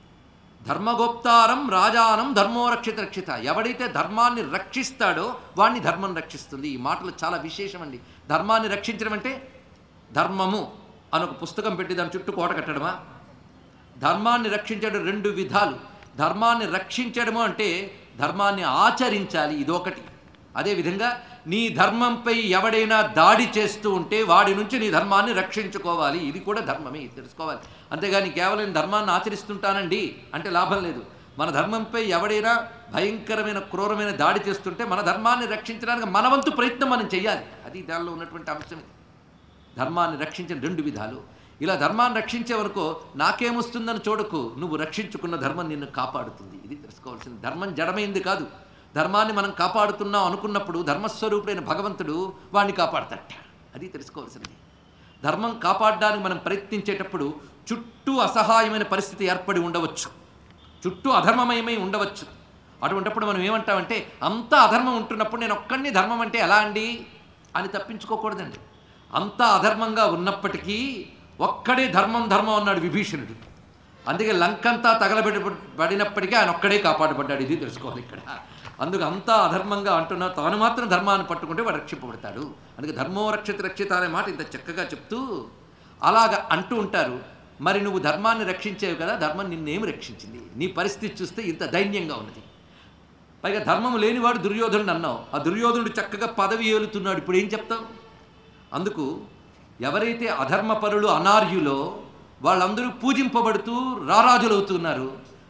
ధర్మగోప్తారం రాజానం ధర్మో రక్షిత రక్షిత ఎవడైతే ధర్మాన్ని రక్షిస్తాడో వాణ్ణి ధర్మం రక్షిస్తుంది ఈ మాటలు చాలా విశేషం అండి ధర్మాన్ని రక్షించడం అంటే ధర్మము అని ఒక పుస్తకం పెట్టి దాని చుట్టూ కోట కట్టడమా ధర్మాన్ని రక్షించడం రెండు విధాలు ధర్మాన్ని రక్షించడము అంటే ధర్మాన్ని ఆచరించాలి ఇదొకటి అదేవిధంగా నీ ధర్మంపై ఎవడైనా దాడి చేస్తూ ఉంటే వాడి నుంచి నీ ధర్మాన్ని రక్షించుకోవాలి ఇది కూడా ధర్మమే ఇది తెలుసుకోవాలి అంతేగాని కేవలం ధర్మాన్ని ఆచరిస్తుంటానండి అంటే లాభం లేదు మన ధర్మంపై ఎవడైనా భయంకరమైన క్రూరమైన దాడి చేస్తుంటే మన ధర్మాన్ని రక్షించడానికి మన వంతు ప్రయత్నం మనం చేయాలి అది దానిలో ఉన్నటువంటి అంశం ఇది ధర్మాన్ని రక్షించిన రెండు విధాలు ఇలా ధర్మాన్ని రక్షించే వరకు నాకేమొస్తుందని చూడకు నువ్వు రక్షించుకున్న ధర్మం నిన్ను కాపాడుతుంది ఇది తెలుసుకోవాల్సింది ధర్మం జడమైంది కాదు ధర్మాన్ని మనం కాపాడుతున్నాం అనుకున్నప్పుడు ధర్మస్వరూపుడైన భగవంతుడు వాడిని కాపాడతట అది తెలుసుకోవాల్సింది ధర్మం కాపాడడానికి మనం ప్రయత్నించేటప్పుడు చుట్టూ అసహాయమైన పరిస్థితి ఏర్పడి ఉండవచ్చు చుట్టూ అధర్మమయమై ఉండవచ్చు అటువంటప్పుడు మనం ఏమంటామంటే అంతా అధర్మం ఉంటున్నప్పుడు నేను ఒక్కడిని ధర్మం అంటే ఎలా అండి అని తప్పించుకోకూడదండి అంతా అధర్మంగా ఉన్నప్పటికీ ఒక్కడే ధర్మం ధర్మం అన్నాడు విభీషణుడు అందుకే లంకంతా తగలబెట్టి పడినప్పటికీ ఆయన ఒక్కడే కాపాడబడ్డాడు ఇది తెలుసుకోవాలి ఇక్కడ అందుకు అంతా అధర్మంగా అంటున్నా తాను మాత్రం ధర్మాన్ని పట్టుకుంటే వాడు రక్షింపబడతాడు అందుకే ధర్మో రక్షిత రక్షిత అనే మాట ఇంత చక్కగా చెప్తూ అలాగ అంటూ ఉంటారు మరి నువ్వు ధర్మాన్ని రక్షించేవి కదా ధర్మం నిన్నేమి రక్షించింది నీ పరిస్థితి చూస్తే ఇంత దైన్యంగా ఉన్నది పైగా ధర్మం లేనివాడు దుర్యోధనుడు అన్నావు ఆ దుర్యోధనుడు చక్కగా పదవి ఏలుతున్నాడు ఇప్పుడు ఏం చెప్తావు అందుకు ఎవరైతే అధర్మపరులు అనార్యులో వాళ్ళందరూ పూజింపబడుతూ రారాజులవుతున్నారు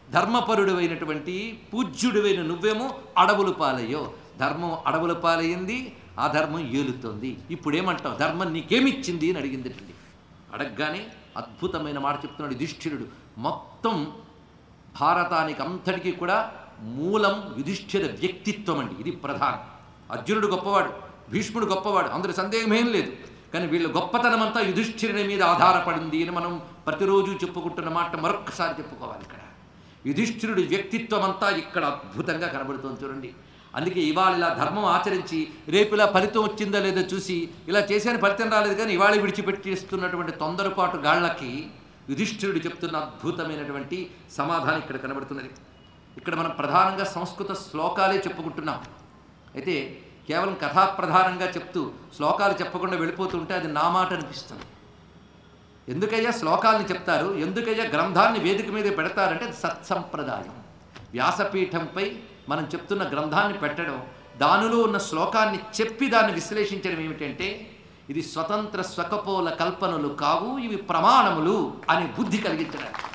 ధర్మపరుడు పూజ్యుడివైన నువ్వేమో అడవులు పాలయ్యో ధర్మం అడవుల పాలయ్యింది ఆ ధర్మం ఏలుతోంది ఇప్పుడు ఏమంటావు ధర్మం నీకేమిచ్చింది అని అడిగిందిటండి అడగగానే అద్భుతమైన మాట చెప్తున్నాడు యుధిష్ఠిరుడు మొత్తం భారతానికి అంతటికీ కూడా మూలం యుధిష్ఠిర వ్యక్తిత్వం అండి ఇది ప్రధానం అర్జునుడు గొప్పవాడు భీష్ముడు గొప్పవాడు అందులో సందేహమేం లేదు కానీ వీళ్ళ గొప్పతనం అంతా యుధిష్ఠిరుని మీద ఆధారపడింది అని మనం ప్రతిరోజు చెప్పుకుంటున్న మాట మరొక్కసారి చెప్పుకోవాలి ఇక్కడ యుధిష్ఠిరుడి వ్యక్తిత్వం అంతా ఇక్కడ అద్భుతంగా కనబడుతోంది చూడండి అందుకే ఇవాళ ఇలా ధర్మం ఆచరించి రేపు ఇలా ఫలితం వచ్చిందో లేదో చూసి ఇలా చేశాను ఫలితం రాలేదు కానీ ఇవాళ విడిచిపెట్టేస్తున్నటువంటి తొందరపాటు గాళ్ళకి యుధిష్ఠిరుడు చెప్తున్న అద్భుతమైనటువంటి సమాధానం ఇక్కడ కనబడుతున్నది ఇక్కడ మనం ప్రధానంగా సంస్కృత శ్లోకాలే చెప్పుకుంటున్నాం అయితే కేవలం కథాప్రధానంగా చెప్తూ శ్లోకాలు చెప్పకుండా వెళ్ళిపోతుంటే అది నా మాట అనిపిస్తుంది ఎందుకయ్యా శ్లోకాలని చెప్తారు ఎందుకయ్యా గ్రంథాన్ని వేదిక మీద పెడతారంటే అది సత్సంప్రదాయం వ్యాసపీఠంపై మనం చెప్తున్న గ్రంథాన్ని పెట్టడం దానిలో ఉన్న శ్లోకాన్ని చెప్పి దాన్ని విశ్లేషించడం ఏమిటంటే ఇది స్వతంత్ర స్వకపోల కల్పనలు కావు ఇవి ప్రమాణములు అనే బుద్ధి కలిగించడానికి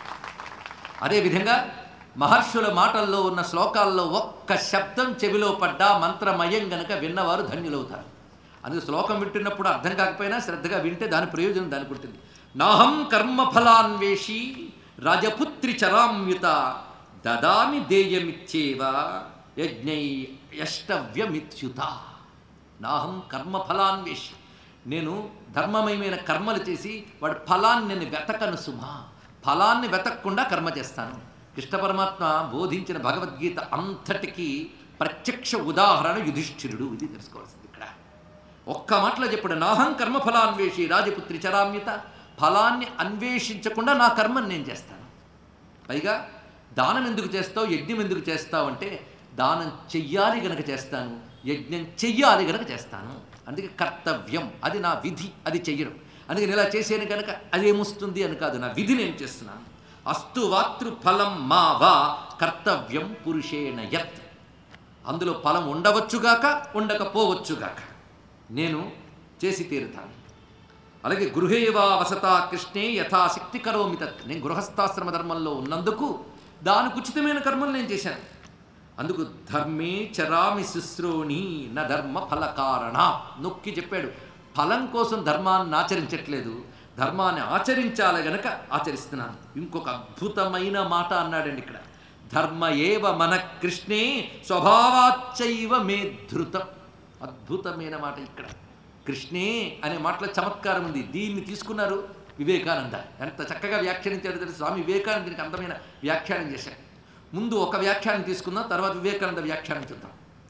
అదేవిధంగా మహర్షుల మాటల్లో ఉన్న శ్లోకాల్లో ఒక్క శబ్దం చెవిలో పడ్డా మంత్రమయం గనక విన్నవారు ధన్యులవుతారు అందుకే శ్లోకం వింటున్నప్పుడు అర్థం కాకపోయినా శ్రద్ధగా వింటే దాని ప్రయోజనం దానికి ఉంటుంది నాహం కర్మఫలాన్వేషి రాజపుత్రి చరామ్యుత దదామి దేయమిచ్చేవ యజ్ఞై యష్టవ్యమిత్యుత నాహం కర్మఫలాన్వేషి నేను ధర్మమయమైన కర్మలు చేసి వాడి ఫలాన్ని నేను వెతకను సుమా ఫలాన్ని వెతకకుండా కర్మ చేస్తాను కృష్ణ పరమాత్మ బోధించిన భగవద్గీత అంతటికీ ప్రత్యక్ష ఉదాహరణ యుధిష్ఠిరుడు ఇది తెలుసుకోవాల్సింది ఇక్కడ ఒక్క మాటలో చెప్పాడు నాహం కర్మఫలాన్వేషి రాజపుత్రి చరామ్యత ఫలాన్ని అన్వేషించకుండా నా కర్మని నేను చేస్తాను పైగా దానం ఎందుకు చేస్తావు యజ్ఞం ఎందుకు చేస్తావు అంటే దానం చెయ్యాలి గనక చేస్తాను యజ్ఞం చెయ్యాలి గనక చేస్తాను అందుకే కర్తవ్యం అది నా విధి అది చెయ్యడం అందుకని ఇలా చేసేను కనుక అదేమొస్తుంది అని కాదు నా విధి నేను చేస్తున్నాను అస్తు వాతృ ఫలం మా వా కర్తవ్యం పురుషేణ యత్ అందులో ఫలం ఉండవచ్చుగాక ఉండకపోవచ్చుగాక నేను చేసి తీరుతాను అలాగే గృహేవా వసతా కృష్ణే యథాశక్తి కరోమి తత్ నేను గృహస్థాశ్రమ ధర్మంలో ఉన్నందుకు దానికి ఉచితమైన కర్మలు నేను చేశాను అందుకు ధర్మే చరామి శుశ్రోణి న ధర్మ ఫలకారణ నొక్కి చెప్పాడు ఫలం కోసం ధర్మాన్ని ఆచరించట్లేదు ధర్మాన్ని ఆచరించాలి గనక ఆచరిస్తున్నాను ఇంకొక అద్భుతమైన మాట అన్నాడండి ఇక్కడ ధర్మ ఏవ మన కృష్ణే స్వభావాచ్చైవ మే ధృతం అద్భుతమైన మాట ఇక్కడ కృష్ణే అనే మాటలో చమత్కారం ఉంది దీన్ని తీసుకున్నారు వివేకానంద ఎంత చక్కగా వ్యాఖ్యానించాడు తెలుసు స్వామి వివేకానంద దీనికి అందమైన వ్యాఖ్యానం చేశాడు ముందు ఒక వ్యాఖ్యానం తీసుకుందాం తర్వాత వివేకానంద వ్యాఖ్యానం చూద్దాం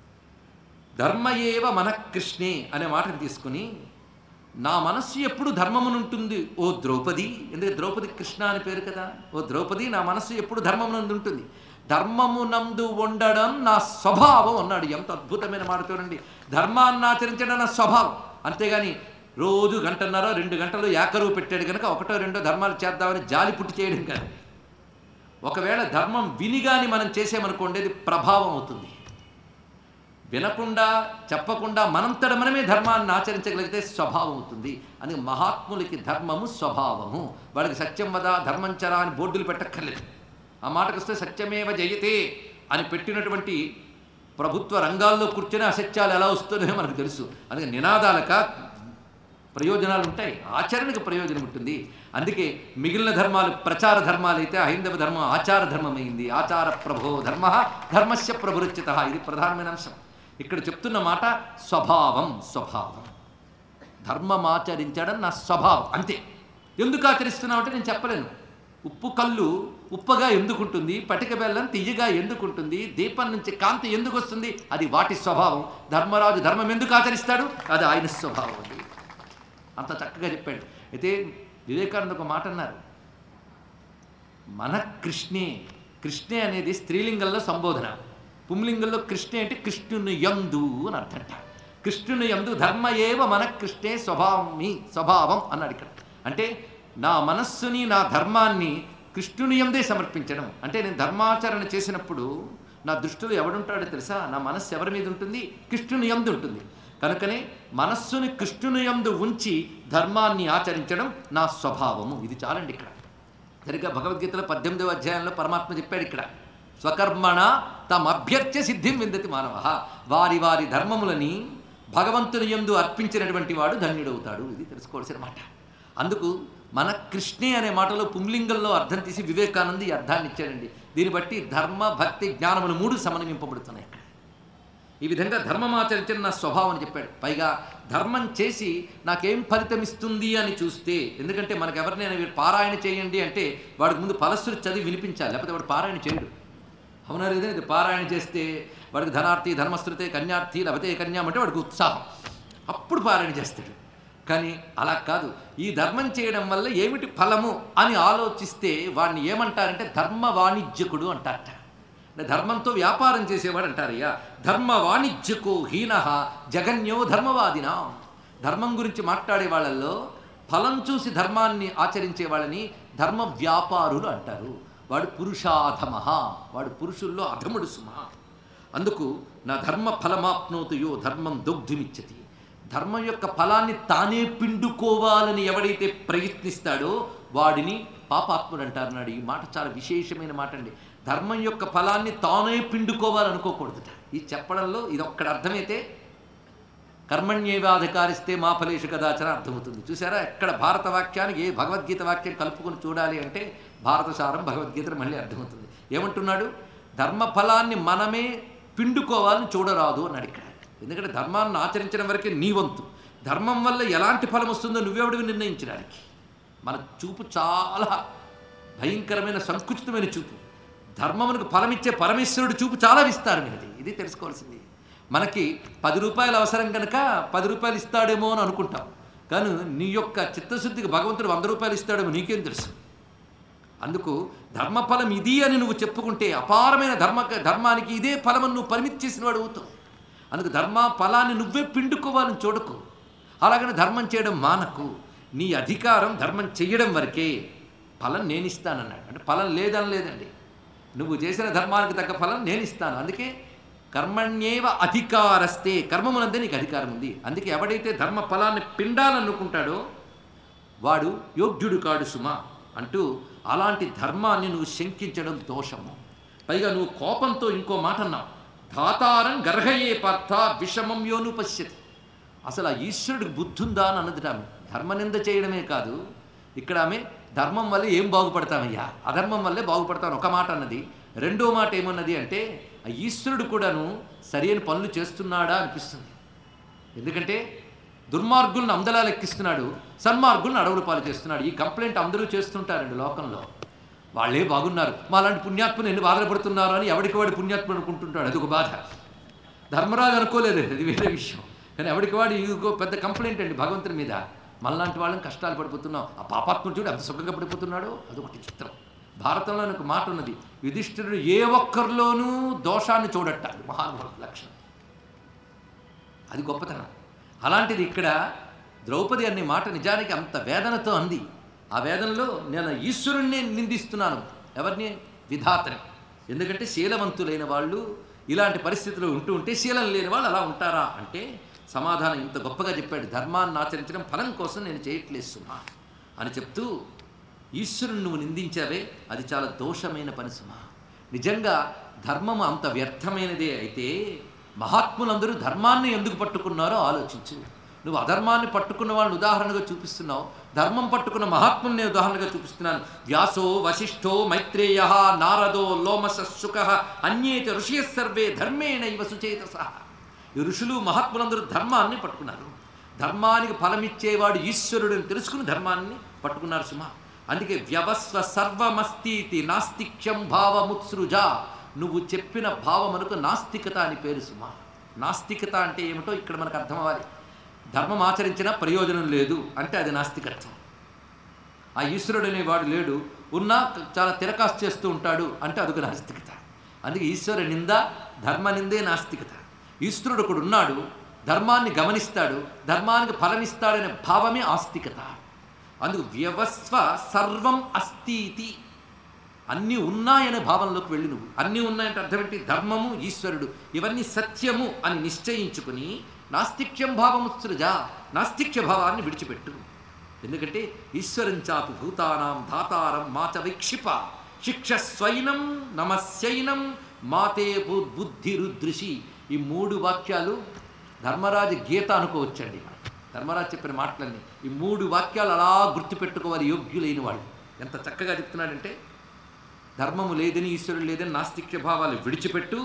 ధర్మ ఏవ మన కృష్ణే అనే మాటను తీసుకుని నా మనస్సు ఎప్పుడు ధర్మమునుంటుంది ఓ ద్రౌపది ఎందుకంటే ద్రౌపది కృష్ణ అని పేరు కదా ఓ ద్రౌపది నా మనస్సు ఎప్పుడు ధర్మమునందు ఉంటుంది ధర్మమునందు ఉండడం నా స్వభావం అన్నాడు ఎంత అద్భుతమైన మాట చూడండి ధర్మాన్ని ఆచరించడం నా స్వభావం అంతేగాని రోజు గంటన్నర రెండు గంటలు ఏకరువు పెట్టాడు కనుక ఒకటో రెండో ధర్మాలు చేద్దామని జాలి పుట్టి చేయడం కాదు ఒకవేళ ధర్మం వినిగాని మనం చేసామనుకోండి అది ప్రభావం అవుతుంది వినకుండా చెప్పకుండా మనంతట మనమే ధర్మాన్ని ఆచరించగలిగితే స్వభావం అవుతుంది అందుకే మహాత్ములకి ధర్మము స్వభావము వాళ్ళకి సత్యం వద ధర్మం చరా అని బోర్డులు పెట్టక్కర్లేదు ఆ మాటకు వస్తే సత్యమేవ జయతే అని పెట్టినటువంటి ప్రభుత్వ రంగాల్లో కూర్చొని అసత్యాలు ఎలా వస్తున్నాయో మనకు తెలుసు అందుకే నినాదాలక ప్రయోజనాలు ఉంటాయి ఆచరణకు ప్రయోజనం ఉంటుంది అందుకే మిగిలిన ధర్మాలు ప్రచార ధర్మాలు అయితే హైందవ ధర్మం ఆచార ధర్మమైంది ఆచార ప్రభో ధర్మ ధర్మస్య ప్రభురుచిత ఇది ప్రధానమైన అంశం ఇక్కడ చెప్తున్న మాట స్వభావం స్వభావం ధర్మం ఆచరించడం నా స్వభావం అంతే ఎందుకు ఆచరిస్తున్నావు అంటే నేను చెప్పలేను ఉప్పు కళ్ళు ఉప్పగా ఎందుకుంటుంది పటిక బెల్లం తియ్యగా ఎందుకుంటుంది దీపం నుంచి కాంతి ఎందుకు వస్తుంది అది వాటి స్వభావం ధర్మరాజు ధర్మం ఎందుకు ఆచరిస్తాడు అది ఆయన స్వభావం అండి అంత చక్కగా చెప్పాడు అయితే వివేకానంద ఒక మాట అన్నారు మన కృష్ణే కృష్ణే అనేది స్త్రీలింగంలో సంబోధన పుంలింగంలో కృష్ణే అంటే కృష్ణుని యందు అని అర్థంట కృష్ణుని యందు ధర్మ ఏవ మన కృష్ణే స్వభావం స్వభావం అన్నాడు ఇక్కడ అంటే నా మనస్సుని నా ధర్మాన్ని కృష్ణుని ఎందే సమర్పించడం అంటే నేను ధర్మాచరణ చేసినప్పుడు నా దృష్టిలో ఎవడుంటాడో తెలుసా నా మనస్సు ఎవరి మీద ఉంటుంది కృష్ణుని ఎందు ఉంటుంది కనుకనే మనస్సుని కృష్ణుని యందు ఉంచి ధర్మాన్ని ఆచరించడం నా స్వభావము ఇది చాలండి ఇక్కడ సరిగ్గా భగవద్గీతలో పద్దెనిమిదవ అధ్యాయంలో పరమాత్మ చెప్పాడు ఇక్కడ స్వకర్మణ తమభ్యర్చ్య సిద్ధిం విందతి మానవ వారి వారి ధర్మములని భగవంతుని యందు అర్పించినటువంటి వాడు ధన్యుడవుతాడు ఇది తెలుసుకోవాల్సిన మాట అందుకు మన కృష్ణే అనే మాటలో పుంలింగంలో అర్థం తీసి వివేకానంద ఈ అర్థాన్ని ఇచ్చాడండి దీన్ని బట్టి ధర్మ భక్తి జ్ఞానములు మూడు సమన్వయింపబడుతున్నాయి ఇక్కడ ఈ విధంగా ధర్మం ఆచరించిన నా స్వభావం అని చెప్పాడు పైగా ధర్మం చేసి నాకేం ఫలితం ఇస్తుంది అని చూస్తే ఎందుకంటే మనకు ఎవరినైనా వీరు పారాయణ చేయండి అంటే వాడికి ముందు ఫలశ్రుతి చదివి వినిపించాలి లేకపోతే వాడు పారాయణ చేయడు అవునా లేదా ఇది పారాయణ చేస్తే వాడికి ధనార్థి ధర్మశ్రుతే కన్యార్థి లభతే కన్యాం అంటే వాడికి ఉత్సాహం అప్పుడు పారాయణ చేస్తాడు కానీ అలా కాదు ఈ ధర్మం చేయడం వల్ల ఏమిటి ఫలము అని ఆలోచిస్తే వాడిని ఏమంటారంటే ధర్మ వాణిజ్యకుడు అంటారట అంటే ధర్మంతో వ్యాపారం చేసేవాడు అంటారయ్యా ధర్మ వాణిజ్యకు హీన జగన్యో ధర్మవాదినా ధర్మం గురించి మాట్లాడే వాళ్ళల్లో ఫలం చూసి ధర్మాన్ని ఆచరించే వాళ్ళని ధర్మ వ్యాపారులు అంటారు వాడు పురుషాధమ వాడు పురుషుల్లో అధముడు సుమ అందుకు నా ధర్మ ఫలమాప్నోతుయో ధర్మం దొగ్ధుమిచ్చతి ధర్మం యొక్క ఫలాన్ని తానే పిండుకోవాలని ఎవడైతే ప్రయత్నిస్తాడో వాడిని పాపాత్ముడు అంటారు నాడు ఈ మాట చాలా విశేషమైన మాట అండి ధర్మం యొక్క ఫలాన్ని తానే పిండుకోవాలనుకోకూడదుట ఈ చెప్పడంలో ఇది ఒక్కడ అర్థమైతే కర్మణ్యేవాధికారిస్తే మా ఫలేషు కదాచన అర్థమవుతుంది చూసారా ఎక్కడ భారత వాక్యానికి ఏ భగవద్గీత వాక్యం కలుపుకొని చూడాలి అంటే భారత సారం భగవద్గీత మళ్ళీ అర్థమవుతుంది ఏమంటున్నాడు ధర్మఫలాన్ని మనమే పిండుకోవాలని చూడరాదు అన్నాడు ఇక్కడ ఎందుకంటే ధర్మాన్ని ఆచరించడం వరకే నీ వంతు ధర్మం వల్ల ఎలాంటి ఫలం వస్తుందో నువ్వెవడివి నిర్ణయించడానికి మన చూపు చాలా భయంకరమైన సంకుచితమైన చూపు ధర్మమునకు ఫలమిచ్చే పరమేశ్వరుడు చూపు చాలా విస్తారమైనది ఇది తెలుసుకోవాల్సింది మనకి పది రూపాయలు అవసరం కనుక పది రూపాయలు ఇస్తాడేమో అని అనుకుంటాం కానీ నీ యొక్క చిత్తశుద్ధికి భగవంతుడు వంద రూపాయలు ఇస్తాడేమో నీకేం తెలుసు అందుకు ధర్మఫలం ఇది అని నువ్వు చెప్పుకుంటే అపారమైన ధర్మ ధర్మానికి ఇదే ఫలమని నువ్వు పరిమితి చేసిన వాడు అవుతావు అందుకు ధర్మ ఫలాన్ని నువ్వే పిండుకోవాలని చూడకు అలాగని ధర్మం చేయడం మానకు నీ అధికారం ధర్మం చెయ్యడం వరకే ఫలం నేను ఇస్తానన్నాడు అంటే ఫలం లేదని లేదండి నువ్వు చేసిన ధర్మానికి తగ్గ ఫలం నేను ఇస్తాను అందుకే కర్మణ్యేవ అధికారస్తే కర్మమునందే నీకు అధికారం ఉంది అందుకే ఎవడైతే ధర్మ ఫలాన్ని పిండాలనుకుంటాడో వాడు యోగ్యుడు కాడు సుమ అంటూ అలాంటి ధర్మాన్ని నువ్వు శంకించడం దోషము పైగా నువ్వు కోపంతో ఇంకో మాట అన్నావు ధాతారం గర్హయే పార్థ విషమం యోను పశ్యతి అసలు ఆ ఈశ్వరుడికి బుద్ధి ఉందా అని అన్నది ఆమె ధర్మనింద చేయడమే కాదు ఇక్కడ ఆమె ధర్మం వల్ల ఏం బాగుపడతామయ్యా అధర్మం వల్లే బాగుపడతాను ఒక మాట అన్నది రెండో మాట ఏమన్నది అంటే ఆ ఈశ్వరుడు కూడాను సరైన పనులు చేస్తున్నాడా అనిపిస్తుంది ఎందుకంటే దుర్మార్గులను అందలాలు ఎక్కిస్తున్నాడు సన్మార్గులను అడవులు పాలు చేస్తున్నాడు ఈ కంప్లైంట్ అందరూ చేస్తుంటారండి లోకంలో వాళ్ళే బాగున్నారు మా లాంటి పుణ్యాత్ములు ఎన్ని బాధలు పడుతున్నారు అని ఎవడికి వాడి పుణ్యాత్ముడు అనుకుంటుంటాడు అది ఒక బాధ ధర్మరాజు అనుకోలేదు అది వేరే విషయం కానీ ఎవడికి వాడు ఇదిగో పెద్ద కంప్లైంట్ అండి భగవంతుని మీద మనలాంటి వాళ్ళని కష్టాలు పడిపోతున్నాం ఆ పాపాత్ముడు చూడు ఎంత సుఖంగా పడిపోతున్నాడో అదొకటి చిత్రం భారతంలో ఒక మాట ఉన్నది యుధిష్ఠిరుడు ఏ ఒక్కరిలోనూ దోషాన్ని చూడట అది మహానుభావుల లక్షణం అది గొప్పతనం అలాంటిది ఇక్కడ ద్రౌపది అనే మాట నిజానికి అంత వేదనతో అంది ఆ వేదనలో నేను ఈశ్వరుణ్ణి నిందిస్తున్నాను ఎవరిని విధాతని ఎందుకంటే శీలవంతులైన వాళ్ళు ఇలాంటి పరిస్థితులు ఉంటూ ఉంటే శీలం లేని వాళ్ళు అలా ఉంటారా అంటే సమాధానం ఇంత గొప్పగా చెప్పాడు ధర్మాన్ని ఆచరించడం ఫలం కోసం నేను చేయట్లేదు సుమా అని చెప్తూ ఈశ్వరుని నువ్వు నిందించావే అది చాలా దోషమైన పని సుమా నిజంగా ధర్మము అంత వ్యర్థమైనదే అయితే మహాత్ములందరూ ధర్మాన్ని ఎందుకు పట్టుకున్నారో ఆలోచించు నువ్వు అధర్మాన్ని పట్టుకున్న వాళ్ళని ఉదాహరణగా చూపిస్తున్నావు ధర్మం పట్టుకున్న మహాత్ముని నేను ఉదాహరణగా చూపిస్తున్నాను వ్యాసో వశిష్ఠో మైత్రేయ నారదో లోమస శుక అన్యేత ఋషియ సర్వే ధర్మేణ ఇవ సుచేత సహ ఈ ఋషులు మహాత్ములందరూ ధర్మాన్ని పట్టుకున్నారు ధర్మానికి ఫలమిచ్చేవాడు ఈశ్వరుడిని తెలుసుకుని ధర్మాన్ని పట్టుకున్నారు సుమా అందుకే వ్యవస్వ సర్వమస్తీతి నాస్తిక్యం భావముత్సృజ నువ్వు చెప్పిన భావమునకు నాస్తికత అని పేరు సుమా నాస్తికత అంటే ఏమిటో ఇక్కడ మనకు అర్థం అవ్వాలి ధర్మం ఆచరించినా ప్రయోజనం లేదు అంటే అది నాస్తికత్వం ఆ ఈశ్వరుడు అనేవాడు లేడు ఉన్నా చాలా తిరకాసు చేస్తూ ఉంటాడు అంటే అదొక నాస్తికత అందుకే ఈశ్వర నింద ధర్మ నిందే నాస్తికత ఈశ్వరుడు ఒకడు ఉన్నాడు ధర్మాన్ని గమనిస్తాడు ధర్మానికి ఫలమిస్తాడనే భావమే ఆస్తికత అందుకు వ్యవస్వ సర్వం అస్తీతి అన్నీ ఉన్నాయనే భావనలోకి వెళ్ళి నువ్వు అన్నీ ఉన్నాయంటే అర్థం ఏంటి ధర్మము ఈశ్వరుడు ఇవన్నీ సత్యము అని నిశ్చయించుకుని నాస్తిక్యం భావము సృజ నాస్తిక్య భావాన్ని విడిచిపెట్టు ఎందుకంటే ఈశ్వరం చాపి భూతానాం ధాతారం మాచ విక్షిప శిక్ష స్వైనం నమస్యైనం మాతే బుద్ధి రుదృషి ఈ మూడు వాక్యాలు ధర్మరాజు గీత అనుకోవచ్చండి ధర్మరాజు చెప్పిన మాటలన్నీ ఈ మూడు వాక్యాలు అలా గుర్తుపెట్టుకోవాలి యోగ్యులైన వాళ్ళు ఎంత చక్కగా చెప్తున్నాడంటే ధర్మము లేదని ఈశ్వరుడు లేదని నాస్తిక్య భావాలు విడిచిపెట్టు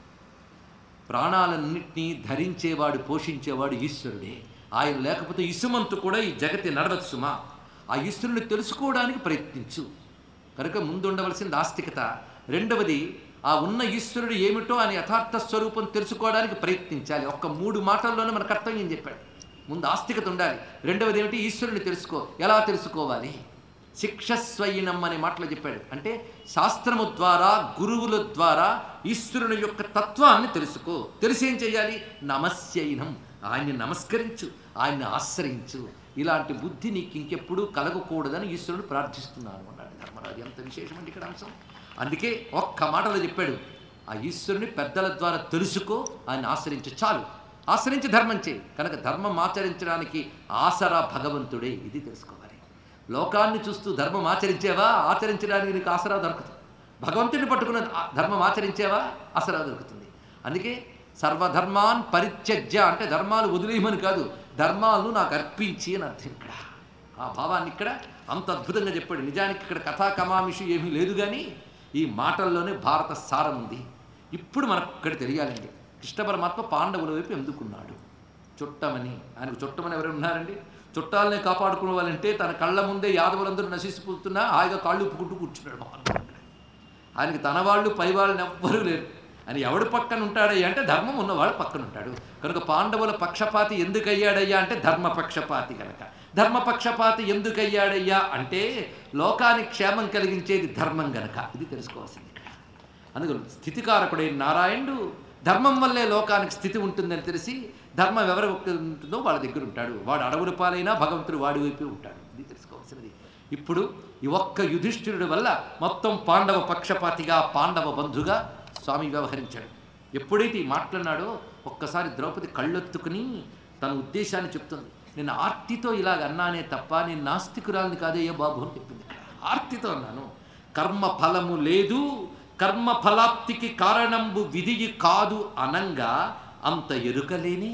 ప్రాణాలన్నింటినీ ధరించేవాడు పోషించేవాడు ఈశ్వరుడే ఆయన లేకపోతే ఇసుమంతు కూడా ఈ జగతి నడవదు సుమా ఆ ఈశ్వరుని తెలుసుకోవడానికి ప్రయత్నించు కనుక ముందు ఉండవలసింది ఆస్తికత రెండవది ఆ ఉన్న ఈశ్వరుడు ఏమిటో అని యథార్థ స్వరూపం తెలుసుకోవడానికి ప్రయత్నించాలి ఒక్క మూడు మాటల్లోనే మన కర్తవ్యం చెప్పాడు ముందు ఆస్తికత ఉండాలి రెండవది ఏమిటి ఈశ్వరుని తెలుసుకో ఎలా తెలుసుకోవాలి శిక్షస్వయినం అనే మాటలు చెప్పాడు అంటే శాస్త్రము ద్వారా గురువుల ద్వారా ఈశ్వరుని యొక్క తత్వాన్ని తెలుసుకో తెలిసి ఏం చేయాలి నమస్యైనం ఆయన్ని నమస్కరించు ఆయన్ని ఆశ్రయించు ఇలాంటి బుద్ధి నీకు ఇంకెప్పుడూ కలగకూడదని ఈశ్వరుడు ప్రార్థిస్తున్నాను అన్నాడు ధర్మరాజు ఎంత విశేషమండి ఇక్కడ అంశం అందుకే ఒక్క మాటలో చెప్పాడు ఆ ఈశ్వరుని పెద్దల ద్వారా తెలుసుకో ఆయన ఆశ్రయించు చాలు ఆశ్రయించి ధర్మం చేయి కనుక ధర్మం ఆచరించడానికి ఆసరా భగవంతుడే ఇది తెలుసుకోవాలి లోకాన్ని చూస్తూ ధర్మం ఆచరించేవా ఆచరించడానికి నీకు ఆసరా దొరుకుతుంది భగవంతుడిని పట్టుకున్న ఆ- ధర్మం ఆచరించేవా ఆసరా దొరుకుతుంది అందుకే సర్వధర్మాన్ పరిత్యజ్య అంటే ధర్మాలు వదిలేయమని కాదు ధర్మాలను నాకు అర్పించి అని అర్థం ఇక్కడ ఆ భావాన్ని ఇక్కడ అంత అద్భుతంగా చెప్పాడు నిజానికి ఇక్కడ కథా కమామిషు ఏమీ లేదు కానీ ఈ మాటల్లోనే భారత సారం ఉంది ఇప్పుడు మనకు ఇక్కడ తెలియాలండి కృష్ణ పరమాత్మ పాండవుల వైపు ఎందుకున్నాడు చుట్టమని ఆయనకు చుట్టమని ఎవరు ఉన్నారండి చుట్టాలనే కాపాడుకోవాలంటే తన కళ్ళ ముందే యాదవులందరూ నశిసిపోతున్నా హాయిగా కాళ్ళు ఉప్పుకుంటూ కూర్చున్నాడు మహానుభావుడు ఇక్కడ. ఆయనకి తన వాళ్ళు పై వాళ్ళని ఎవ్వరూ లేరు అని ఎవడు పక్కన ఉంటాడయ్యా అంటే ధర్మం ఉన్నవాడు పక్కన ఉంటాడు కనుక పాండవుల పక్షపాతి ఎందుకు అయ్యాడయ్యా అంటే ధర్మ పక్షపాతి కనుక ధర్మ పక్షపాతి ఎందుకు అయ్యాడయ్యా అంటే లోకానికి క్షేమం కలిగించేది ధర్మం గనక ఇది తెలుసుకోవాల్సింది ఇక్కడ అందుకు స్థితికారకుడైన నారాయణుడు ధర్మం వల్లే లోకానికి స్థితి ఉంటుందని తెలిసి ధర్మం ఎవరి ఉంటుందో వాళ్ళ దగ్గర ఉంటాడు వాడు అడవుల పాలైనా భగవంతుడు వాడి వైపే ఉంటాడు ఇది తెలుసుకోవాల్సినది ఇప్పుడు ఈ ఒక్క యుధిష్ఠిరుడి వల్ల మొత్తం పాండవ పక్షపాతిగా పాండవ బంధుగా స్వామి వ్యవహరించాడు ఎప్పుడైతే ఈ మాట్లాడినాడో ఒక్కసారి ద్రౌపది కళ్ళొత్తుకుని తన ఉద్దేశాన్ని చెప్తుంది నేను ఆర్తితో ఇలాగ అన్నానే తప్ప నేను నాస్తికురాలని కాదయ్యా బాబు అని చెప్పింది ఇక్కడ ఆర్తితో అన్నాను కర్మ ఫలము లేదు కర్మ ఫలాప్తికి కారణంబు విధి కాదు అనంగా అంత ఎరుకలేని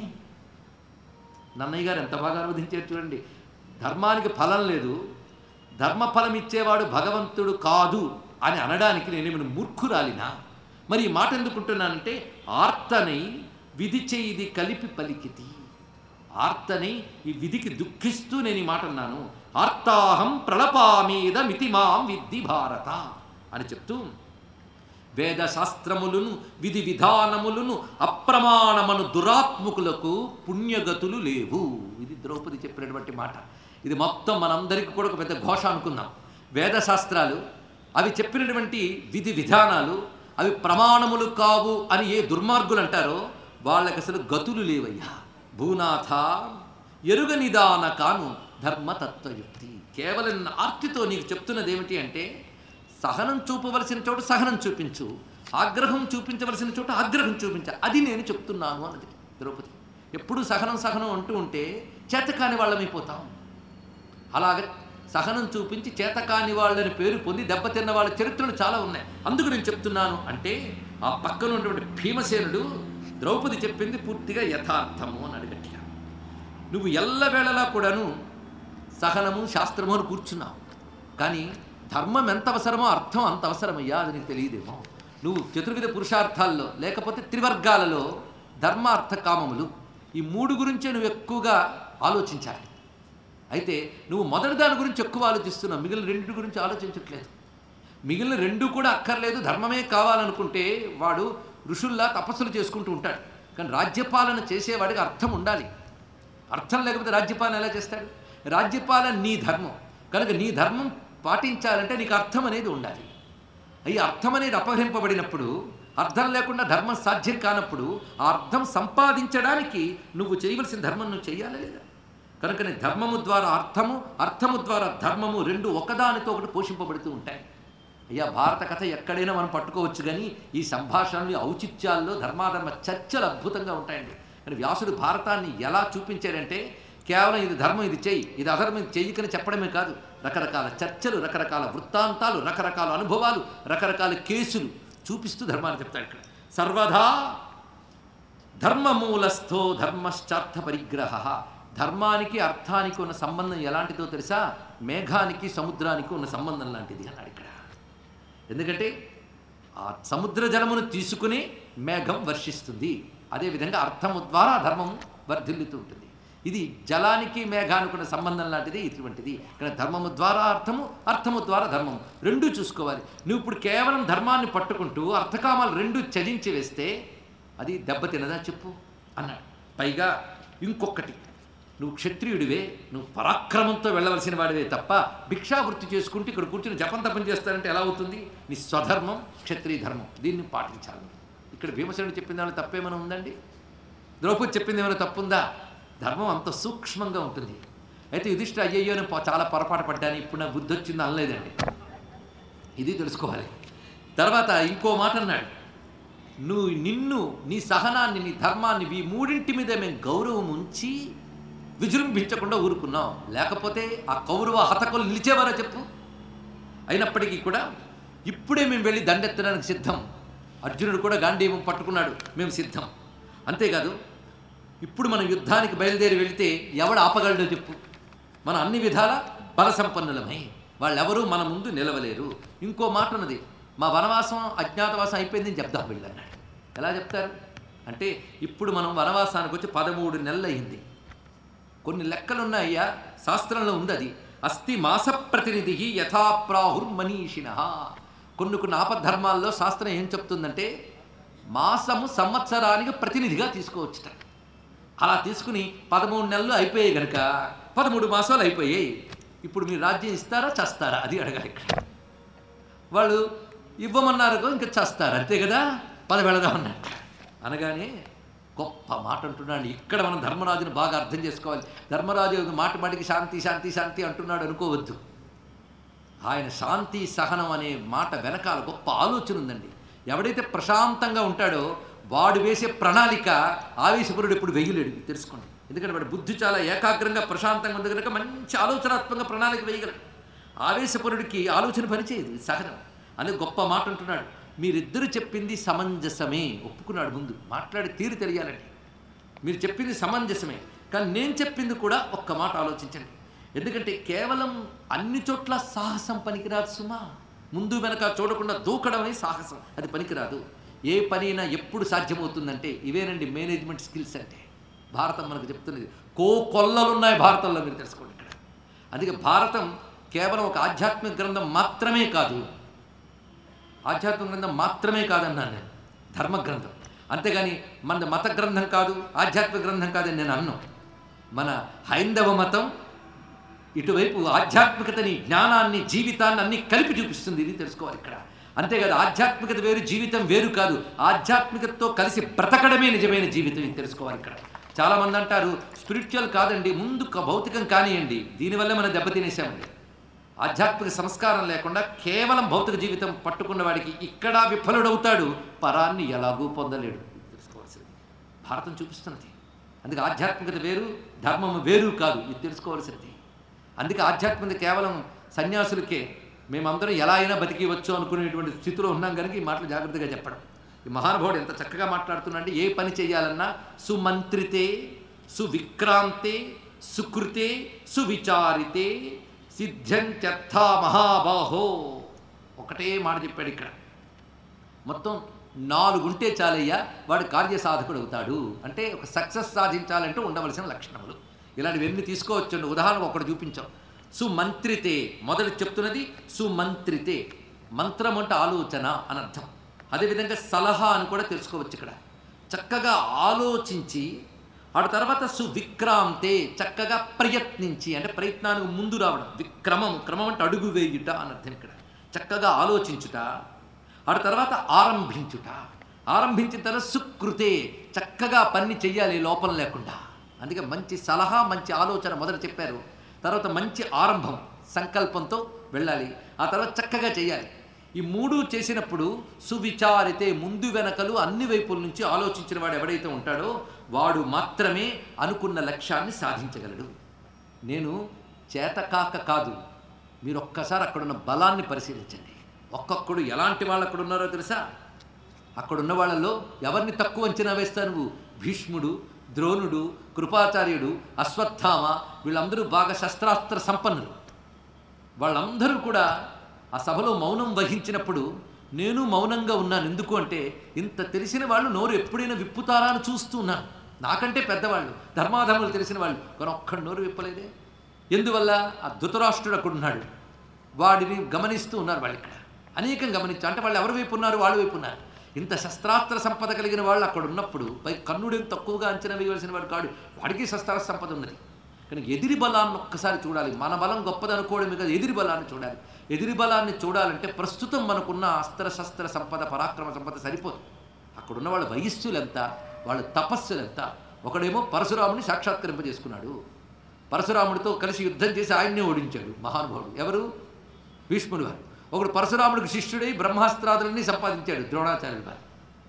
నన్నయ్య గారు ఎంత బాగా అనువదించారు చూడండి ధర్మానికి ఫలం లేదు ధర్మ ఫలం ఇచ్చేవాడు భగవంతుడు కాదు అని అనడానికి నేనేమైనా మూర్ఖురాలినా మరి ఈ మాట ఎందుకుంటున్నానంటే ఆర్తనై విధి చేయిది కలిపి పలికితి ఆర్తనై ఈ విధికి దుఃఖిస్తూ నేను ఈ మాట అన్నాను ఆర్తాహం ప్రళపామీద మితిమాం విద్ధి భారత అని చెప్తూ వేద శాస్త్రములను విధి విధానములను అప్రమాణమను దురాత్ముకులకు పుణ్యగతులు లేవు ఇది ద్రౌపది చెప్పినటువంటి మాట ఇది మొత్తం మనందరికీ కూడా ఒక పెద్ద ఘోష అనుకుందాం వేద శాస్త్రాలు అవి చెప్పినటువంటి విధి విధానాలు అవి ప్రమాణములు కావు అని ఏ దుర్మార్గులు అంటారో వాళ్ళకి అసలు గతులు లేవయ్యా భూనాథ ఎరుగ నిదాన కాను ధర్మతత్వయుక్తి కేవలం ఆర్తితో నీకు చెప్తున్నది ఏమిటి అంటే సహనం చూపవలసిన చోట సహనం చూపించు ఆగ్రహం చూపించవలసిన చోట ఆగ్రహం చూపించ అది నేను చెప్తున్నాను అన్నది ద్రౌపది ఎప్పుడు సహనం సహనం అంటూ ఉంటే చేతకాని వాళ్ళమైపోతాం అలాగే సహనం చూపించి చేతకాని వాళ్ళని పేరు పొంది దెబ్బతిన్న వాళ్ళ చరిత్రలు చాలా ఉన్నాయి అందుకు నేను చెప్తున్నాను అంటే ఆ పక్కన ఉన్నటువంటి భీమసేనుడు ద్రౌపది చెప్పింది పూర్తిగా యథార్థము అని అడిగట్టిగా నువ్వు ఎల్లవేళలా కూడాను సహనము శాస్త్రము అని కూర్చున్నావు కానీ ధర్మం ఎంత అవసరమో అర్థం అంత అవసరమయ్యా అది నీకు తెలియదేమో నువ్వు చతుర్విధ పురుషార్థాల్లో లేకపోతే త్రివర్గాలలో ధర్మ అర్థ కామములు ఈ మూడు గురించే నువ్వు ఎక్కువగా ఆలోచించాలి అయితే నువ్వు మొదటి దాని గురించి ఎక్కువ ఆలోచిస్తున్నావు మిగిలిన రెండింటి గురించి ఆలోచించట్లేదు మిగిలిన రెండు కూడా అక్కర్లేదు ధర్మమే కావాలనుకుంటే వాడు ఋషుల్లా తపస్సులు చేసుకుంటూ ఉంటాడు కానీ రాజ్యపాలన చేసేవాడికి అర్థం ఉండాలి అర్థం లేకపోతే రాజ్యపాలన ఎలా చేస్తాడు రాజ్యపాలన నీ ధర్మం కనుక నీ ధర్మం పాటించాలంటే నీకు అర్థం అనేది ఉండాలి ఈ అర్థం అనేది అపహరింపబడినప్పుడు అర్థం లేకుండా ధర్మం సాధ్యం కానప్పుడు ఆ అర్థం సంపాదించడానికి నువ్వు చేయవలసిన ధర్మం నువ్వు చేయాలి లేదా కనుకనే ధర్మము ద్వారా అర్థము అర్థము ద్వారా ధర్మము రెండు ఒకదానితో ఒకటి పోషింపబడుతూ ఉంటాయి అయ్యా భారత కథ ఎక్కడైనా మనం పట్టుకోవచ్చు కానీ ఈ సంభాషణలు ఈ ఔచిత్యాల్లో ధర్మాధర్మ చర్చలు అద్భుతంగా ఉంటాయండి అని వ్యాసుడు భారతాన్ని ఎలా చూపించాడంటే కేవలం ఇది ధర్మం ఇది చెయ్యి ఇది అధర్మం ఇది చెయ్యకని చెప్పడమే కాదు రకరకాల చర్చలు రకరకాల వృత్తాంతాలు రకరకాల అనుభవాలు రకరకాల కేసులు చూపిస్తూ ధర్మాన్ని చెప్తాడు ఇక్కడ సర్వదా ధర్మమూలస్థో ధర్మశ్చార్థ పరిగ్రహ ధర్మానికి అర్థానికి ఉన్న సంబంధం ఎలాంటిదో తెలుసా మేఘానికి సముద్రానికి ఉన్న సంబంధం లాంటిది అన్నాడు ఇక్కడ ఎందుకంటే ఆ సముద్ర జలమును తీసుకుని మేఘం వర్షిస్తుంది అదేవిధంగా అర్థము ద్వారా ధర్మం వర్ధిల్లుతూ ఉంటుంది ఇది జలానికి మేఘానికి ఉన్న సంబంధం లాంటిది ఇటువంటిది ఇక్కడ ధర్మము ద్వారా అర్థము అర్థము ద్వారా ధర్మము రెండూ చూసుకోవాలి నువ్వు ఇప్పుడు కేవలం ధర్మాన్ని పట్టుకుంటూ అర్థకామాలు రెండు చదించి వేస్తే అది దెబ్బతినదా చెప్పు అన్నాడు పైగా ఇంకొకటి నువ్వు క్షత్రియుడివే నువ్వు పరాక్రమంతో వెళ్ళవలసిన వాడివే తప్ప భిక్షావృత్తి చేసుకుంటూ ఇక్కడ కూర్చుని జపం తపం చేస్తారంటే ఎలా అవుతుంది నీ స్వధర్మం క్షత్రియ ధర్మం దీన్ని పాటించాలి ఇక్కడ భీమసేనుడు చెప్పిన దానిలో తప్పేమైనా ఉందండి ద్రౌపది చెప్పింది ఏమైనా తప్పుందా ధర్మం అంత సూక్ష్మంగా ఉంటుంది అయితే యుధిష్ఠ అయ్యయ్యో నేను ప- చాలా పొరపాటు పడ్డాను ఇప్పుడు నా బుద్ధి వచ్చింది అనలేదండి ఇది తెలుసుకోవాలి తర్వాత ఇంకో మాట అన్నాడు నువ్వు నిన్ను నీ సహనాన్ని నీ ధర్మాన్ని ఈ మూడింటి మీద మేము గౌరవం ఉంచి విజృంభించకుండా ఊరుకున్నాం లేకపోతే ఆ కౌరవ హతకులు నిలిచేవారో చెప్పు అయినప్పటికీ కూడా ఇప్పుడే మేము వెళ్ళి దండెత్తడానికి సిద్ధం అర్జునుడు కూడా గాంధీవం పట్టుకున్నాడు మేము సిద్ధం అంతేకాదు ఇప్పుడు మనం యుద్ధానికి బయలుదేరి వెళితే ఎవడు ఆపగలడో చెప్పు మన అన్ని విధాల బల సంపన్నులమై వాళ్ళెవరూ మన ముందు నిలవలేరు ఇంకో మాట ఉన్నది మా వనవాసం అజ్ఞాతవాసం అయిపోయిందని చెప్దాం వెళ్ళన్నాడు ఎలా చెప్తారు అంటే ఇప్పుడు మనం వనవాసానికి వచ్చి పదమూడు నెలలు అయింది కొన్ని లెక్కలున్నాయ్యా శాస్త్రంలో ఉంది అది అస్థి మాస ప్రతినిధి యథాప్రాహుర్మనీషిణ కొన్ని కొన్ని ఆపద్ధర్మాల్లో శాస్త్రం ఏం చెప్తుందంటే మాసము సంవత్సరానికి ప్రతినిధిగా తీసుకోవచ్చుట అలా తీసుకుని పదమూడు నెలలు అయిపోయాయి గనక పదమూడు మాసాలు అయిపోయాయి ఇప్పుడు మీరు రాజ్యం ఇస్తారా చేస్తారా అది అడగాలి ఇక్కడ వాళ్ళు ఇవ్వమన్నారు ఇంకా చేస్తారు అంతే కదా పద వెళదాం అన్నట్టు అనగానే గొప్ప మాట అంటున్నాడు ఇక్కడ మనం ధర్మరాజును బాగా అర్థం చేసుకోవాలి ధర్మరాజు మాట మాటికి శాంతి శాంతి శాంతి అంటున్నాడు అనుకోవద్దు ఆయన శాంతి సహనం అనే మాట వెనకాల గొప్ప ఆలోచన ఉందండి ఎవడైతే ప్రశాంతంగా ఉంటాడో వాడు వేసే ప్రణాళిక ఆవేశపురుడు ఎప్పుడు వెయ్యలేడు ఇది తెలుసుకోండి ఎందుకంటే వాడి బుద్ధి చాలా ఏకాగ్రంగా ప్రశాంతంగా ఉంది కనుక మంచి ఆలోచనాత్మకంగా ప్రణాళిక వేయగలడు ఆవేశపరుడికి ఆలోచన పనిచేయదు ఇది సహజం అని గొప్ప మాట అంటున్నాడు మీరిద్దరు చెప్పింది సమంజసమే ఒప్పుకున్నాడు ముందు మాట్లాడి తీరు తెలియాలండి మీరు చెప్పింది సమంజసమే కానీ నేను చెప్పింది కూడా ఒక్క మాట ఆలోచించండి ఎందుకంటే కేవలం అన్ని చోట్ల సాహసం పనికిరాదు సుమా ముందు వెనక చూడకుండా దూకడమే సాహసం అది పనికిరాదు ఏ పనైనా ఎప్పుడు సాధ్యమవుతుందంటే ఇవేనండి మేనేజ్మెంట్ స్కిల్స్ అంటే భారతం మనకు చెప్తున్నది కో కొల్లలు ఉన్నాయి భారతంలో మీరు తెలుసుకోండి ఇక్కడ అందుకే భారతం కేవలం ఒక ఆధ్యాత్మిక గ్రంథం మాత్రమే కాదు ఆధ్యాత్మిక గ్రంథం మాత్రమే కాదన్నాను నేను ధర్మ గ్రంథం అంతేగాని మన మత గ్రంథం కాదు ఆధ్యాత్మిక గ్రంథం కాదని నేను అన్నాను మన హైందవ మతం ఇటువైపు ఆధ్యాత్మికతని జ్ఞానాన్ని జీవితాన్ని అన్ని కలిపి చూపిస్తుంది ఇది తెలుసుకోవాలి ఇక్కడ అంతేకాదు ఆధ్యాత్మికత వేరు జీవితం వేరు కాదు ఆధ్యాత్మికతతో కలిసి బ్రతకడమే నిజమైన జీవితం ఇది తెలుసుకోవాలి ఇక్కడ చాలామంది అంటారు స్పిరిచువల్ కాదండి ముందు క- భౌతికం కానియండి దీనివల్ల మనం దెబ్బతినేసామండి ఆధ్యాత్మిక సంస్కారం లేకుండా కేవలం భౌతిక జీవితం పట్టుకున్న వాడికి ఇక్కడ విఫలుడవుతాడు పరాన్ని ఎలాగూ పొందలేడు ఇది తెలుసుకోవాల్సింది భారతం చూపిస్తున్నది అందుకే ఆధ్యాత్మికత వేరు ధర్మము వేరు కాదు ఇది తెలుసుకోవాల్సింది అందుకే ఆధ్యాత్మికత కేవలం సన్యాసులకే మేమందరం ఎలా అయినా బతికివచ్చు అనుకునేటువంటి స్థితిలో ఉన్నాం కనుక ఈ మాటలు జాగ్రత్తగా చెప్పడం ఈ మహానుభావుడు ఎంత చక్కగా మాట్లాడుతున్నాడంటే ఏ పని చేయాలన్నా సుమంత్రితే సువిక్రాంతే సుకృతే సువిచారితే సిద్ధ్యంత్యర్థా మహాబాహో ఒకటే మాట చెప్పాడు ఇక్కడ మొత్తం నాలుగు ఉంటే చాలయ్యా వాడు కార్యసాధకుడు అవుతాడు అంటే ఒక సక్సెస్ సాధించాలంటే ఉండవలసిన లక్షణములు ఇలాంటివన్నీ తీసుకోవచ్చు ఉదాహరణకు ఒకటి చూపించాం సుమంత్రితే మొదటి చెప్తున్నది సుమంత్రితే మంత్రం అంటే ఆలోచన అని అర్థం అదేవిధంగా సలహా అని కూడా తెలుసుకోవచ్చు ఇక్కడ చక్కగా ఆలోచించి ఆ తర్వాత సువిక్రాంతే చక్కగా ప్రయత్నించి అంటే ప్రయత్నానికి ముందు రావడం విక్రమం క్రమం అంటే అడుగు వేయుట అని అర్థం ఇక్కడ చక్కగా ఆలోచించుట ఆ తర్వాత ఆరంభించుట ఆరంభించిన తర్వాత సుకృతే చక్కగా పని చెయ్యాలి లోపం లేకుండా అందుకే మంచి సలహా మంచి ఆలోచన మొదట చెప్పారు తర్వాత మంచి ఆరంభం సంకల్పంతో వెళ్ళాలి ఆ తర్వాత చక్కగా చేయాలి ఈ మూడు చేసినప్పుడు సువిచారితే ముందు వెనకలు అన్ని వైపుల నుంచి ఆలోచించిన వాడు ఎవడైతే ఉంటాడో వాడు మాత్రమే అనుకున్న లక్ష్యాన్ని సాధించగలడు నేను చేతకాక కాదు మీరు ఒక్కసారి అక్కడున్న బలాన్ని పరిశీలించండి ఒక్కొక్కడు ఎలాంటి వాళ్ళు అక్కడ ఉన్నారో తెలుసా అక్కడ ఉన్న వాళ్ళలో ఎవరిని తక్కువ అంచనా వేస్తా నువ్వు భీష్ముడు ద్రోణుడు కృపాచార్యుడు అశ్వత్థామ వీళ్ళందరూ బాగా శస్త్రాస్త్ర సంపన్నులు వాళ్ళందరూ కూడా ఆ సభలో మౌనం వహించినప్పుడు నేను మౌనంగా ఉన్నాను ఎందుకు అంటే ఇంత తెలిసిన వాళ్ళు నోరు ఎప్పుడైనా విప్పుతారా అని చూస్తూ ఉన్నాను నాకంటే పెద్దవాళ్ళు ధర్మాధర్ములు తెలిసిన వాళ్ళు కానీ ఒక్కడు నోరు విప్పలేదే ఎందువల్ల ఆ ధృతరాష్ట్రుడు అక్కడ ఉన్నాడు వాడిని గమనిస్తూ ఉన్నారు వాళ్ళు ఇక్కడ అనేకం గమనించు అంటే వాళ్ళు ఎవరి వైపు ఉన్నారు వాళ్ళ వైపు ఉన్నారు ఇంత శస్త్రాస్త్ర సంపద కలిగిన వాళ్ళు అక్కడ ఉన్నప్పుడు పై కన్నుడేం తక్కువగా అంచనా వేయవలసిన వాడు కాడు వాడికి శస్త్రాస్త్ర సంపద ఉన్నది కానీ ఎదిరి బలాన్ని ఒక్కసారి చూడాలి మన బలం గొప్పదనుకోవడమే కాదు ఎదిరి బలాన్ని చూడాలి ఎదిరి బలాన్ని చూడాలంటే ప్రస్తుతం మనకున్న అస్త్ర శస్త్ర సంపద పరాక్రమ సంపద సరిపోదు అక్కడున్న వాళ్ళ వయస్సులు ఎంత వాళ్ళ తపస్సులు ఎంత ఒకడేమో పరశురాముని సాక్షాత్కరింపజేసుకున్నాడు పరశురాముడితో కలిసి యుద్ధం చేసి ఆయన్నే ఓడించాడు మహానుభావుడు ఎవరు భీష్ముడు వారు ఒకడు పరశురాముడికి శిష్యుడై బ్రహ్మాస్త్రాదులన్నీ సంపాదించాడు ద్రోణాచార్యుడు వారు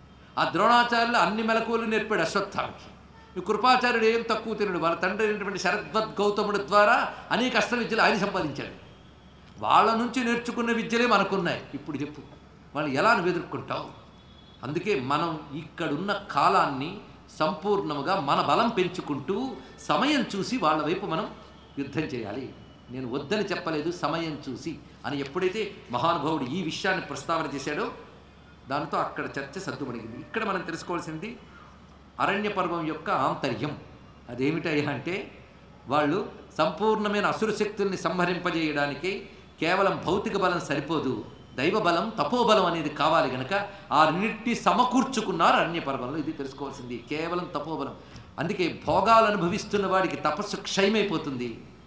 ఆ ద్రోణాచార్యులు అన్ని మెలకువలు నేర్పాడు అశ్వత్థామకి ఈ కృపాచార్యుడు ఏం తక్కువ తినడు వాళ్ళ తండ్రి అయినటువంటి శరద్వత్ గౌతముడి ద్వారా అనేక అస్త్ర విద్యలు ఆయన సంపాదించాడు వాళ్ళ నుంచి నేర్చుకున్న విద్యలే మనకున్నాయి ఇప్పుడు చెప్పు వాళ్ళు ఎలా నువ్వు ఎదుర్కొంటావు అందుకే మనం ఇక్కడున్న కాలాన్ని సంపూర్ణముగా మన బలం పెంచుకుంటూ సమయం చూసి వాళ్ళ వైపు మనం యుద్ధం చేయాలి నేను వద్దని చెప్పలేదు సమయం చూసి అని ఎప్పుడైతే మహానుభావుడు ఈ విషయాన్ని ప్రస్తావన చేశాడో దాంతో అక్కడ చర్చ సర్దుమణిగింది ఇక్కడ మనం తెలుసుకోవాల్సింది అరణ్య పర్వం యొక్క ఆంతర్యం అదేమిటయ్యా అంటే వాళ్ళు సంపూర్ణమైన అసురు శక్తుల్ని సంహరింపజేయడానికి కేవలం భౌతిక బలం సరిపోదు దైవ బలం తపోబలం అనేది కావాలి గనక ఆ రెండింటిని సమకూర్చుకున్నారు అరణ్య పర్వంలో ఇది తెలుసుకోవాల్సింది కేవలం తపోబలం అందుకే భోగాలు అనుభవిస్తున్న వాడికి తపస్సు క్షయమైపోతుంది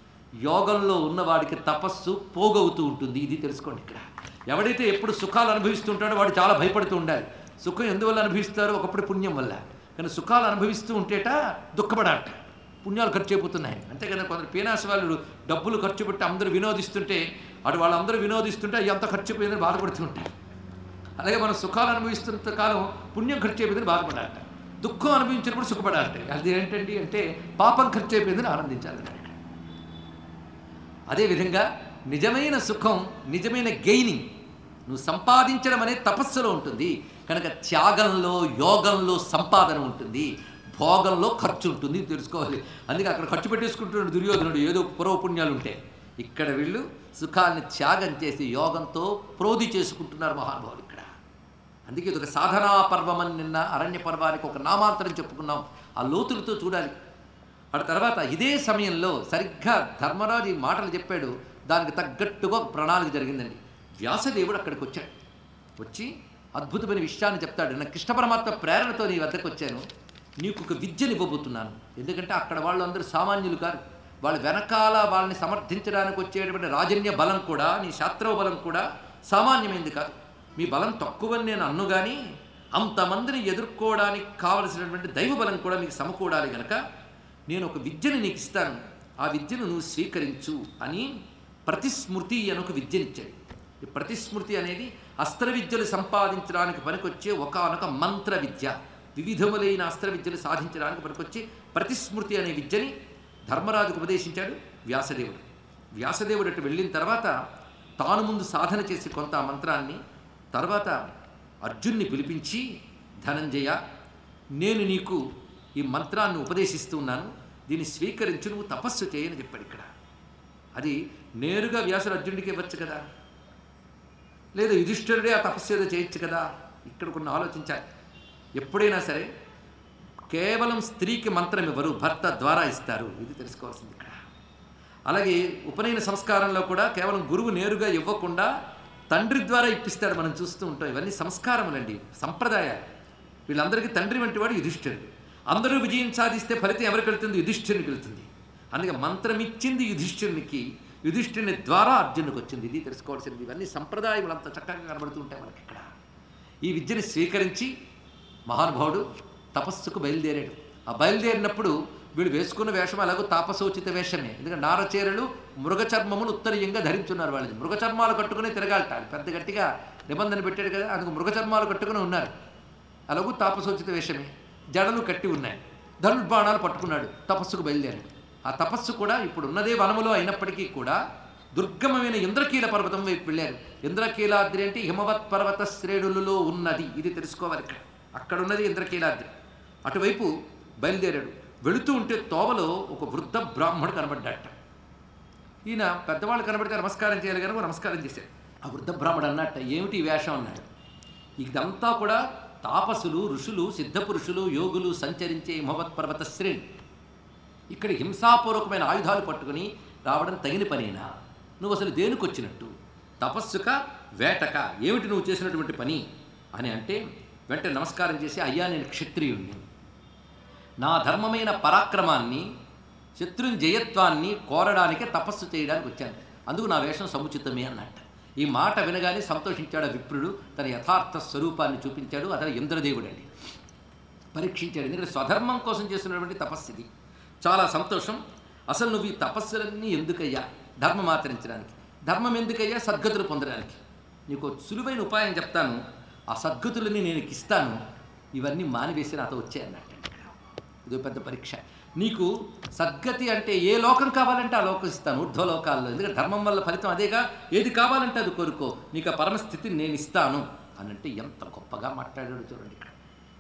యోగంలో ఉన్నవాడికి తపస్సు పోగవుతూ ఉంటుంది ఇది తెలుసుకోండి ఇక్కడ ఎవడైతే ఎప్పుడు సుఖాలు అనుభవిస్తుంటాడో వాడు చాలా భయపడుతూ ఉండాలి సుఖం ఎందువల్ల అనుభవిస్తారో ఒకప్పుడు పుణ్యం వల్ల కానీ సుఖాలు అనుభవిస్తూ ఉంటేట దుఃఖపడాలట పుణ్యాలు ఖర్చు అయిపోతున్నాయి అంతే కదా కొందరు పీనాసి వాళ్ళు డబ్బులు ఖర్చు పెట్టి అందరూ వినోదిస్తుంటే అటు వాళ్ళందరూ వినోదిస్తుంటే అవి ఎంత ఖర్చు అయిపోయిందని బాధపడుతుంటారు అలాగే మనం సుఖాలు అనుభవిస్తున్నంత కాలం పుణ్యం ఖర్చు అయిపోయిందని బాధపడాలట దుఃఖం అనుభవించినప్పుడు సుఖపడాలట అది ఏంటండి అంటే పాపం ఖర్చు అయిపోయిందని ఆనందించాలట అదేవిధంగా నిజమైన సుఖం నిజమైన గెయినింగ్ నువ్వు సంపాదించడం అనేది తపస్సులో ఉంటుంది కనుక త్యాగంలో యోగంలో సంపాదన ఉంటుంది భోగంలో ఖర్చు ఉంటుంది ఇది తెలుసుకోవాలి అందుకే అక్కడ ఖర్చు పెట్టేసుకుంటున్నాడు దుర్యోధనుడు ఏదో పురోపుణ్యాలు ఉంటే ఇక్కడ వీళ్ళు సుఖాన్ని త్యాగం చేసి యోగంతో ప్రోధి చేసుకుంటున్నారు మహానుభావులు ఇక్కడ అందుకే ఇది ఒక సాధనా పర్వం అని నిన్న అరణ్య పర్వానికి ఒక నామాంతరం చెప్పుకున్నాం ఆ లోతులతో చూడాలి ఆ తర్వాత ఇదే సమయంలో సరిగ్గా ధర్మరాజు ఈ మాటలు చెప్పాడు దానికి తగ్గట్టుగా ఒక ప్రణాళిక జరిగిందండి వ్యాసదేవుడు అక్కడికి వచ్చాడు వచ్చి అద్భుతమైన విషయాన్ని చెప్తాడు నాకు కృష్ణ పరమాత్మ ప్రేరణతో నీ వద్దకు వచ్చాను నీకు ఒక విద్యను ఇవ్వబోతున్నాను ఎందుకంటే అక్కడ వాళ్ళందరూ సామాన్యులు కాదు వాళ్ళ వెనకాల వాళ్ళని సమర్థించడానికి వచ్చేటువంటి రాజన్య బలం కూడా నీ శాస్త్రవ బలం కూడా సామాన్యమైంది కాదు మీ బలం తక్కువని నేను అన్ను కానీ అంతమందిని ఎదుర్కోవడానికి కావలసినటువంటి దైవ బలం కూడా మీకు సమకూడాలి గనక నేను ఒక విద్యను నీకు ఇస్తాను ఆ విద్యను నువ్వు స్వీకరించు అని ప్రతిస్మృతి అని ఒక విద్యనిచ్చాడు ఈ ప్రతిస్మృతి అనేది అస్త్ర విద్యలు సంపాదించడానికి పనికొచ్చే ఒకనొక మంత్ర విద్య వివిధములైన అస్త్ర విద్యలు సాధించడానికి పనికొచ్చే ప్రతిస్మృతి అనే విద్యని ధర్మరాజుకు ఉపదేశించాడు వ్యాసదేవుడు వ్యాసదేవుడు అటు వెళ్ళిన తర్వాత తాను ముందు సాధన చేసి కొంత ఆ మంత్రాన్ని తర్వాత అర్జున్ని పిలిపించి ధనంజయ నేను నీకు ఈ మంత్రాన్ని ఉపదేశిస్తూ ఉన్నాను దీన్ని స్వీకరించు నువ్వు తపస్సు చేయని చెప్పాడు ఇక్కడ అది నేరుగా వ్యాసుడు అర్జునుడికి ఇవ్వచ్చు కదా లేదా యుధిష్ఠిరుడే ఆ తపస్సు ఏదో చేయొచ్చు కదా ఇక్కడ కొన్ని ఆలోచించాలి ఎప్పుడైనా సరే కేవలం స్త్రీకి మంత్రం ఇవ్వరు భర్త ద్వారా ఇస్తారు ఇది తెలుసుకోవాల్సింది ఇక్కడ అలాగే ఉపనయన సంస్కారంలో కూడా కేవలం గురువు నేరుగా ఇవ్వకుండా తండ్రి ద్వారా ఇప్పిస్తాడు మనం చూస్తూ ఉంటాం ఇవన్నీ సంస్కారములండి సంప్రదాయాలు వీళ్ళందరికీ తండ్రి వంటి వాడు యుధిష్ఠిరుడు అందరూ విజయం సాధిస్తే ఫలితం ఎవరికి వెళ్తుంది యుధిష్ఠిరునికి వెళ్తుంది అందుకే మంత్రం ఇచ్చింది యుధిష్ఠిరునికి యుధిష్ఠిరుని ద్వారా అర్జునుడికి వచ్చింది ఇది తెలుసుకోవాల్సింది ఇవన్నీ సంప్రదాయములు అంత చక్కగా కనబడుతూ ఉంటాయి మనకి ఇక్కడ ఈ విద్యని స్వీకరించి మహానుభావుడు తపస్సుకు బయలుదేరాడు ఆ బయలుదేరినప్పుడు వీడు వేసుకున్న వేషం అలాగో తాపసోచిత వేషమే ఎందుకంటే నారచీరలు మృగచర్మములు ఉత్తరీయంగా ధరించున్నారు వాళ్ళది మృగచర్మాలు కట్టుకుని తిరగాలట అది పెద్ద గట్టిగా నిబంధన పెట్టాడు కదా అందుకు మృగ చర్మాలు కట్టుకుని ఉన్నారు అలాగూ తాపసోచిత వేషమే జడలు కట్టి ఉన్నాయి ధనుర్బాణాలు పట్టుకున్నాడు తపస్సుకు బయలుదేరాడు ఆ తపస్సు కూడా ఇప్పుడు ఉన్నదే వనములో అయినప్పటికీ కూడా దుర్గమమైన ఇంద్రకీల పర్వతం వైపు వెళ్ళారు ఇంద్రకీలాద్రి అంటే హిమవత్ పర్వత శ్రేణులలో ఉన్నది ఇది తెలుసుకోవాలి ఇక్కడ అక్కడ ఉన్నది ఇంద్రకీలాద్రి అటువైపు బయలుదేరాడు వెళుతూ ఉంటే తోవలో ఒక వృద్ధ బ్రాహ్మణుడు కనబడ్డాట ఈయన పెద్దవాళ్ళు కనబడితే నమస్కారం చేయాలి కనుక నమస్కారం చేశాడు ఆ వృద్ధ బ్రాహ్మడు అన్నట్ట ఏమిటి ఈ వేషం అన్నాడు ఇదంతా కూడా తాపసులు ఋషులు సిద్ధపురుషులు యోగులు సంచరించే హిమవత్ పర్వత శ్రేణి ఇక్కడ హింసాపూర్వకమైన ఆయుధాలు పట్టుకుని రావడం తగిన పనేనా నువ్వు అసలు దేనికి వచ్చినట్టు తపస్సుక వేటక ఏమిటి నువ్వు చేసినటువంటి పని అని అంటే వెంటనే నమస్కారం చేసి అయ్యా నేను క్షత్రియుణ్ణి నా ధర్మమైన పరాక్రమాన్ని శత్రుంజయత్వాన్ని కోరడానికి తపస్సు చేయడానికి వచ్చాను అందుకు నా వేషం సముచితమే అన్నట్ట ఈ మాట వినగానే సంతోషించాడు ఆ విప్రుడు తన యథార్థ స్వరూపాన్ని చూపించాడు అతను ఇంద్రదేవుడండి పరీక్షించాడు ఎందుకంటే స్వధర్మం కోసం చేస్తున్నటువంటి తపస్సు ఇది చాలా సంతోషం అసలు నువ్వు ఈ తపస్సులన్నీ ఎందుకయ్యా ధర్మం ఆచరించడానికి ధర్మం ఎందుకయ్యా సద్గతులు పొందడానికి నీకు ఒక సులువైన ఉపాయం చెప్తాను ఆ సద్గతులని నేను నీకు ఇస్తాను ఇవన్నీ మానివేసి నాతో వచ్చాయన్నట్టు ఇది పెద్ద పరీక్ష నీకు సద్గతి అంటే ఏ లోకం కావాలంటే ఆ లోకం ఇస్తాను ఊర్ధ్వలోకాల్లో ఎందుకంటే ధర్మం వల్ల ఫలితం అదేగా ఏది కావాలంటే అది కోరుకో నీకు ఆ పరమస్థితిని నేను ఇస్తాను అనంటే ఎంత గొప్పగా మాట్లాడాడు చూడండి ఇక్కడ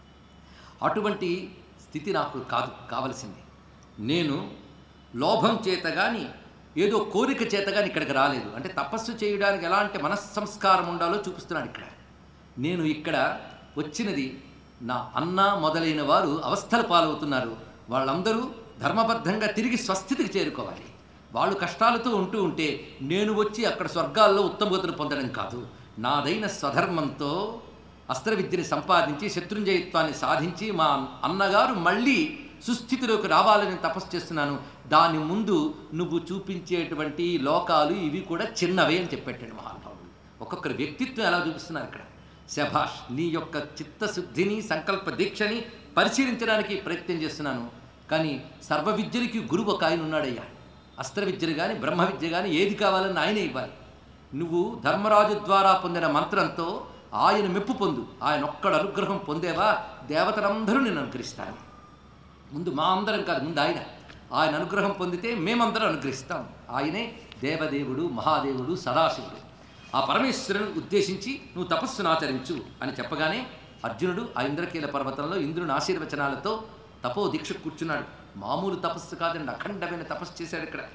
అటువంటి స్థితి నాకు కాదు కావలసింది నేను లోభం చేత కానీ ఏదో కోరిక చేత కానీ ఇక్కడికి రాలేదు అంటే తపస్సు చేయడానికి ఎలాంటి మనస్సంస్కారం ఉండాలో చూపిస్తున్నాడు ఇక్కడ నేను ఇక్కడ వచ్చినది నా అన్న మొదలైన వారు అవస్థల పాలవుతున్నారు వాళ్ళందరూ ధర్మబద్ధంగా తిరిగి స్వస్థితికి చేరుకోవాలి వాళ్ళు కష్టాలతో ఉంటూ ఉంటే నేను వచ్చి అక్కడ స్వర్గాల్లో ఉత్తమగతులు పొందడం కాదు నాదైన స్వధర్మంతో అస్త్ర విద్యని సంపాదించి శత్రుంజయత్వాన్ని సాధించి మా అన్నగారు మళ్ళీ సుస్థితిలోకి రావాలని తపస్సు చేస్తున్నాను దాని ముందు నువ్వు చూపించేటువంటి లోకాలు ఇవి కూడా చిన్నవే అని చెప్పేటాడు మహానుభావుడు ఒక్కొక్కరి వ్యక్తిత్వం ఎలా చూపిస్తున్నారు ఇక్కడ శభాష్ నీ యొక్క చిత్తశుద్ధిని సంకల్ప దీక్షని పరిశీలించడానికి ప్రయత్నం చేస్తున్నాను కానీ సర్వ విద్యలకి గురువు ఒక ఆయన ఉన్నాడయ్యా అస్త్ర విద్యలు కానీ బ్రహ్మ విద్య కానీ ఏది కావాలని ఆయనే ఇవ్వాలి నువ్వు ధర్మరాజు ద్వారా పొందిన మంత్రంతో ఆయన మెప్పు పొందు ఆయన ఒక్కడ అనుగ్రహం పొందేవా దేవతలందరూ నేను అనుగ్రహిస్తాను ముందు మా అందరం కాదు ముందు ఆయన ఆయన అనుగ్రహం పొందితే మేమందరం అనుగ్రహిస్తాం ఆయనే దేవదేవుడు మహాదేవుడు సదాశివుడు ఆ పరమేశ్వరుని ఉద్దేశించి నువ్వు తపస్సును ఆచరించు అని చెప్పగానే అర్జునుడు ఆ ఇంద్రకీల పర్వతంలో ఇంద్రుని ఆశీర్వచనాలతో తపో దీక్ష కూర్చున్నాడు మామూలు తపస్సు కాదండి అఖండమైన తపస్సు చేశాడు ఇక్కడ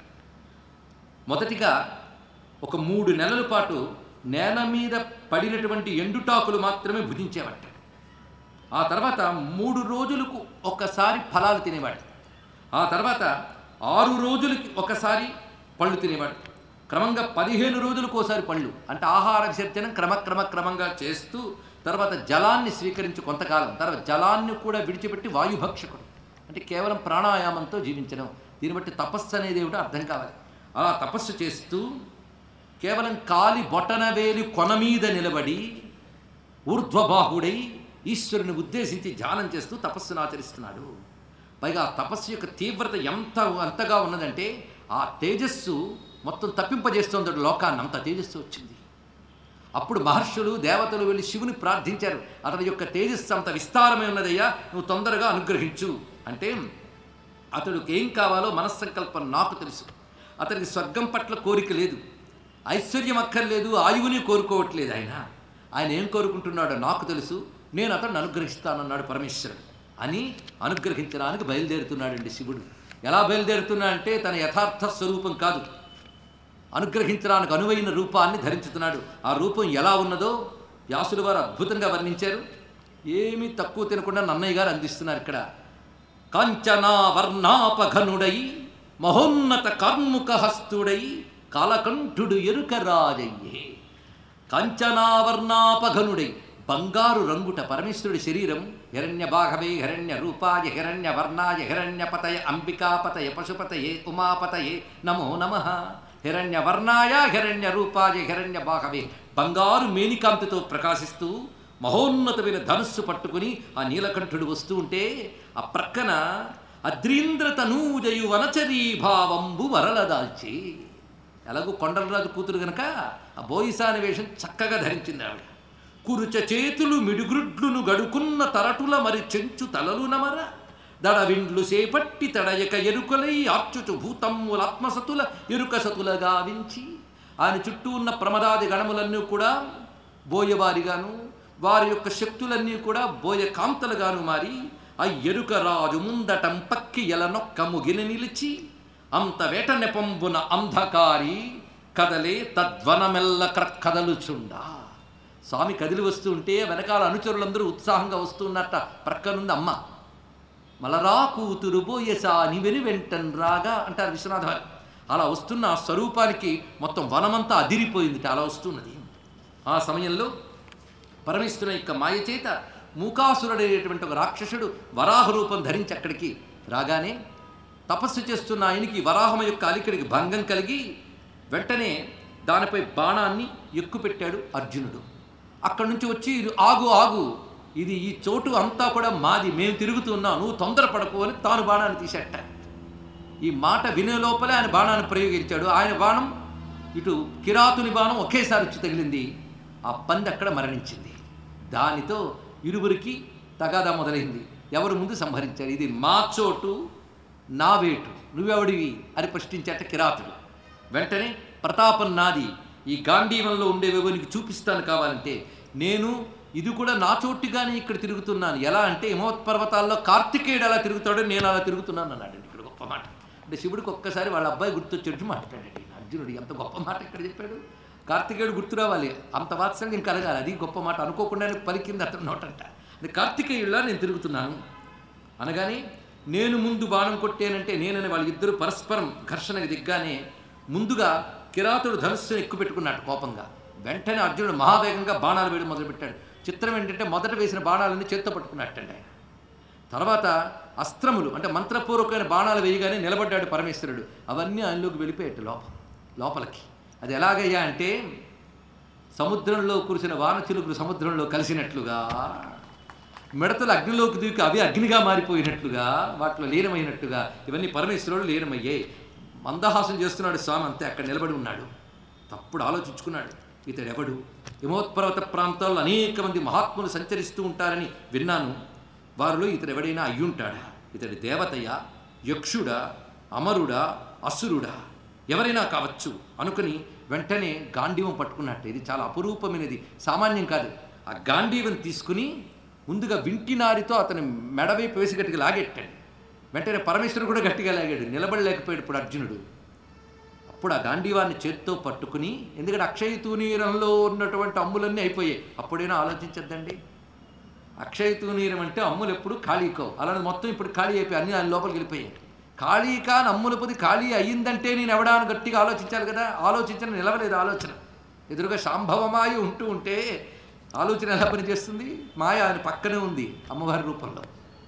మొదటిగా ఒక మూడు నెలల పాటు నేల మీద పడినటువంటి ఎండుటాకులు మాత్రమే భుజించేవాడు ఆ తర్వాత మూడు రోజులకు ఒకసారి ఫలాలు తినేవాడు ఆ తర్వాత ఆరు రోజులకి ఒకసారి పళ్ళు తినేవాడు క్రమంగా పదిహేను రోజులకు ఒకసారి పళ్ళు అంటే ఆహార విసర్జనం క్రమక్రమ క్రమంగా చేస్తూ తర్వాత జలాన్ని స్వీకరించి కొంతకాలం తర్వాత జలాన్ని కూడా విడిచిపెట్టి వాయుభక్షకుడు అంటే కేవలం ప్రాణాయామంతో జీవించడం దీన్ని బట్టి తపస్సు అనేది ఏమిటో అర్థం కావాలి అలా తపస్సు చేస్తూ కేవలం కాలి బొటనవేలి కొన మీద నిలబడి ఊర్ధ్వబాహుడై ఈశ్వరుని ఉద్దేశించి ధ్యానం చేస్తూ తపస్సును ఆచరిస్తున్నాడు పైగా ఆ తపస్సు యొక్క తీవ్రత ఎంత అంతగా ఉన్నదంటే ఆ తేజస్సు మొత్తం తప్పింపజేస్తుంది లోకాన్ని అంత తేజస్సు వచ్చింది అప్పుడు మహర్షులు దేవతలు వెళ్ళి శివుని ప్రార్థించారు అతని యొక్క తేజస్సు అంత విస్తారమై ఉన్నదయ్యా నువ్వు తొందరగా అనుగ్రహించు అంటే అతడికి ఏం కావాలో మనస్సంకల్పం నాకు తెలుసు అతనికి స్వర్గం పట్ల కోరిక లేదు ఐశ్వర్యం అక్కర్లేదు ఆయువుని కోరుకోవట్లేదు ఆయన ఆయన ఏం కోరుకుంటున్నాడో నాకు తెలుసు నేను అతన్ని అనుగ్రహిస్తానన్నాడు పరమేశ్వరుడు అని అనుగ్రహించడానికి బయలుదేరుతున్నాడండి శివుడు ఎలా బయలుదేరుతున్నా అంటే తన యథార్థ స్వరూపం కాదు అనుగ్రహించడానికి అనువైన రూపాన్ని ధరించుతున్నాడు ఆ రూపం ఎలా ఉన్నదో వ్యాసుల వారు అద్భుతంగా వర్ణించారు ఏమీ తక్కువ తినకుండా నన్నయ్య గారు అందిస్తున్నారు ఇక్కడ కాంచనా వర్ణాపఘనుడై మహోన్నత కార్ముక హస్తుడై కాలకంఠుడు ఎరుక రాజయ్యే కాంచనావర్ణాపఘనుడై బంగారు రంగుట పరమేశ్వరుడి శరీరం హిరణ్య భాగవే హిరణ్య రూపాయ హిరణ్య వర్ణాయ హిరణ్యపతయ అంబికాపతయ పశుపతయే ఉమాపతయే నమో నమ హిరణ్య వర్ణాయ హిరణ్య రూపాయ హిరణ్య భాగవే బంగారు మేనికాంతితో ప్రకాశిస్తూ మహోన్నతమైన ధనుస్సు పట్టుకుని ఆ నీలకంఠుడు వస్తూ ఉంటే ఆ ప్రక్కన అద్రీంద్ర తనూజయు వనచరీ భావంబు వరలదాల్చి ఎలాగో కొండలరాజు కూతురు గనక ఆ బోయిసాని వేషం చక్కగా ధరించింది ఆవిడ కురుచ చేతులు మిడుగుడ్లును గడుకున్న తరటుల మరి చెంచు తలలు నమర దడవిండ్లు సేపట్టి తడయక ఎరుకలై ఆర్చుచు భూతమ్ములాత్మసతుల ఎరుక సతుల గావించి ఆయన చుట్టూ ఉన్న ప్రమదాది గణములన్నీ కూడా బోయవారిగాను వారి యొక్క శక్తులన్నీ కూడా బోయ కాంతలుగాను మారి ఆ ఎరుక రాజు ముందటం పక్కి ఎలనొక్క ముగిలి నిలిచి అంత వేట నెపంబున అంధకారి కదలే తద్వనమెల్ల కదలుచుండా స్వామి కదిలి వస్తూ ఉంటే వెనకాల అనుచరులందరూ ఉత్సాహంగా వస్తున్నట్ట ప్రక్కనుంది అమ్మ మలరా కూతురు బోయసా నివెని వెంటన్ రాగా అంటారు విశ్వనాథ వారు అలా వస్తున్న ఆ స్వరూపానికి మొత్తం వనమంతా అదిరిపోయింది అలా వస్తున్నది ఆ సమయంలో పరమేశ్వరుని యొక్క మాయ చేత మూకాసురుడైనటువంటి ఒక రాక్షసుడు వరాహ రూపం ధరించి అక్కడికి రాగానే తపస్సు చేస్తున్న ఆయనకి వరాహం యొక్క అలికడికి భంగం కలిగి వెంటనే దానిపై బాణాన్ని ఎక్కుపెట్టాడు అర్జునుడు అక్కడి నుంచి వచ్చి "ఇది ఆగు ఆగు ఇది ఈ చోటు అంతా కూడా మాది మేము తిరుగుతూ ఉన్నాం నువ్వు తొందరపడకు అని తాను బాణాన్ని తీసేట ఈ మాట వినే లోపలే ఆయన బాణాన్ని ప్రయోగించాడు ఆయన బాణం ఇటు కిరాతుని బాణం ఒకేసారి వచ్చి తగిలింది ఆ పంది అక్కడ మరణించింది దానితో ఇరువురికి తగాదా మొదలైంది ఎవరు ముందు సంహరించారు ఇది మా చోటు నా వేటు నువ్వెవడివి అని ప్రశ్నించాట కిరాతుడు వెంటనే ప్రతాపం నాది ఈ గాంధీవంలో ఉండేవేవో నీకు చూపిస్తాను కావాలంటే నేను ఇది కూడా నా చోటుగానే ఇక్కడ తిరుగుతున్నాను ఎలా అంటే హిమవత్ పర్వతాల్లో కార్తికేయుడు ఎలా తిరుగుతాడో నేను అలా తిరుగుతున్నాను అన్నాడు ఇక్కడ గొప్ప మాట అంటే శివుడికి ఒక్కసారి వాళ్ళ అబ్బాయి గుర్తొచ్చేట్టు మాట్లాడాడు అర్జునుడు ఎంత గొప్ప మాట ఇక్కడ చెప్పాడు కార్తికేయుడు గుర్తు రావాలి అంత వాత్సల్యం కలగాలి అది గొప్ప మాట అనుకోకుండానే పలికింది అతను నోటంట అంటే కార్తికేయుడిలా నేను తిరుగుతున్నాను అనగానే నేను ముందు బాణం కొట్టానంటే నేనని వాళ్ళిద్దరూ పరస్పరం ఘర్షణకి దిగ్గానే ముందుగా కిరాతుడు ధనుస్సును ఎక్కుపెట్టుకున్నాడు కోపంగా వెంటనే అర్జునుడు మహావేగంగా బాణాలు వేయడం మొదలుపెట్టాడు చిత్రం ఏంటంటే మొదట వేసిన బాణాలన్నీ చేత్తో పట్టుకున్నట్టండి ఆయన తర్వాత అస్త్రములు అంటే మంత్రపూర్వకమైన బాణాలు వేయగానే నిలబడ్డాడు పరమేశ్వరుడు అవన్నీ ఆయనలోకి వెళ్ళిపోయాడు లోపం లోపలికి అది ఎలాగయ్యా అంటే సముద్రంలో కురిసిన వాన చిలుకలు సముద్రంలో కలిసినట్లుగా మిడతలు అగ్నిలోకి దూకి అవి అగ్నిగా మారిపోయినట్లుగా వాటిలో లీనమైనట్టుగా ఇవన్నీ పరమేశ్వరుడు లీనమయ్యాయి మందహాసం చేస్తున్నాడు స్వామి అంతే అక్కడ నిలబడి ఉన్నాడు తప్పుడు ఆలోచించుకున్నాడు ఇతడెవడు హిమోత్పర్వత ప్రాంతాల్లో అనేక మంది మహాత్ములు సంచరిస్తూ ఉంటారని విన్నాను వారిలో ఇతడు ఎవడైనా అయ్యుంటాడా ఇతడి దేవతయా యక్షుడా అమరుడా అసురుడా ఎవరైనా కావచ్చు అనుకుని వెంటనే గాంధీవం పట్టుకున్నట్టు ఇది చాలా అపురూపమైనది సామాన్యం కాదు ఆ గాంధీవం తీసుకుని ముందుగా వింటినారితో అతని మెడవైపు వేసి గట్టిగా లాగెట్టాడు వెంటనే పరమేశ్వరుడు కూడా గట్టిగా లాగాడు నిలబడలేకపోయాడు ఇప్పుడు అర్జునుడు అప్పుడు ఆ గాంధీవాన్ని చేత్తో పట్టుకుని ఎందుకంటే అక్షయ తూనీరంలో ఉన్నటువంటి అమ్ములన్నీ అయిపోయాయి అప్పుడైనా ఆలోచించద్దండి అక్షయ తూనీరం అంటే అమ్ములు ఎప్పుడు ఖాళీకో అలానే మొత్తం ఇప్పుడు ఖాళీ అయిపోయి అన్ని ఆయన లోపలికి వెళ్ళిపోయాయి ఖాళీ కాని అమ్ముల పొది ఖాళీ అయ్యిందంటే నేను ఎవడా అని గట్టిగా ఆలోచించాలి కదా ఆలోచించిన నిలవలేదు ఆలోచన ఎదురుగా శాంభవమాయి ఉంటూ ఉంటే ఆలోచన ఎలా పనిచేస్తుంది మాయ ఆయన పక్కనే ఉంది అమ్మవారి రూపంలో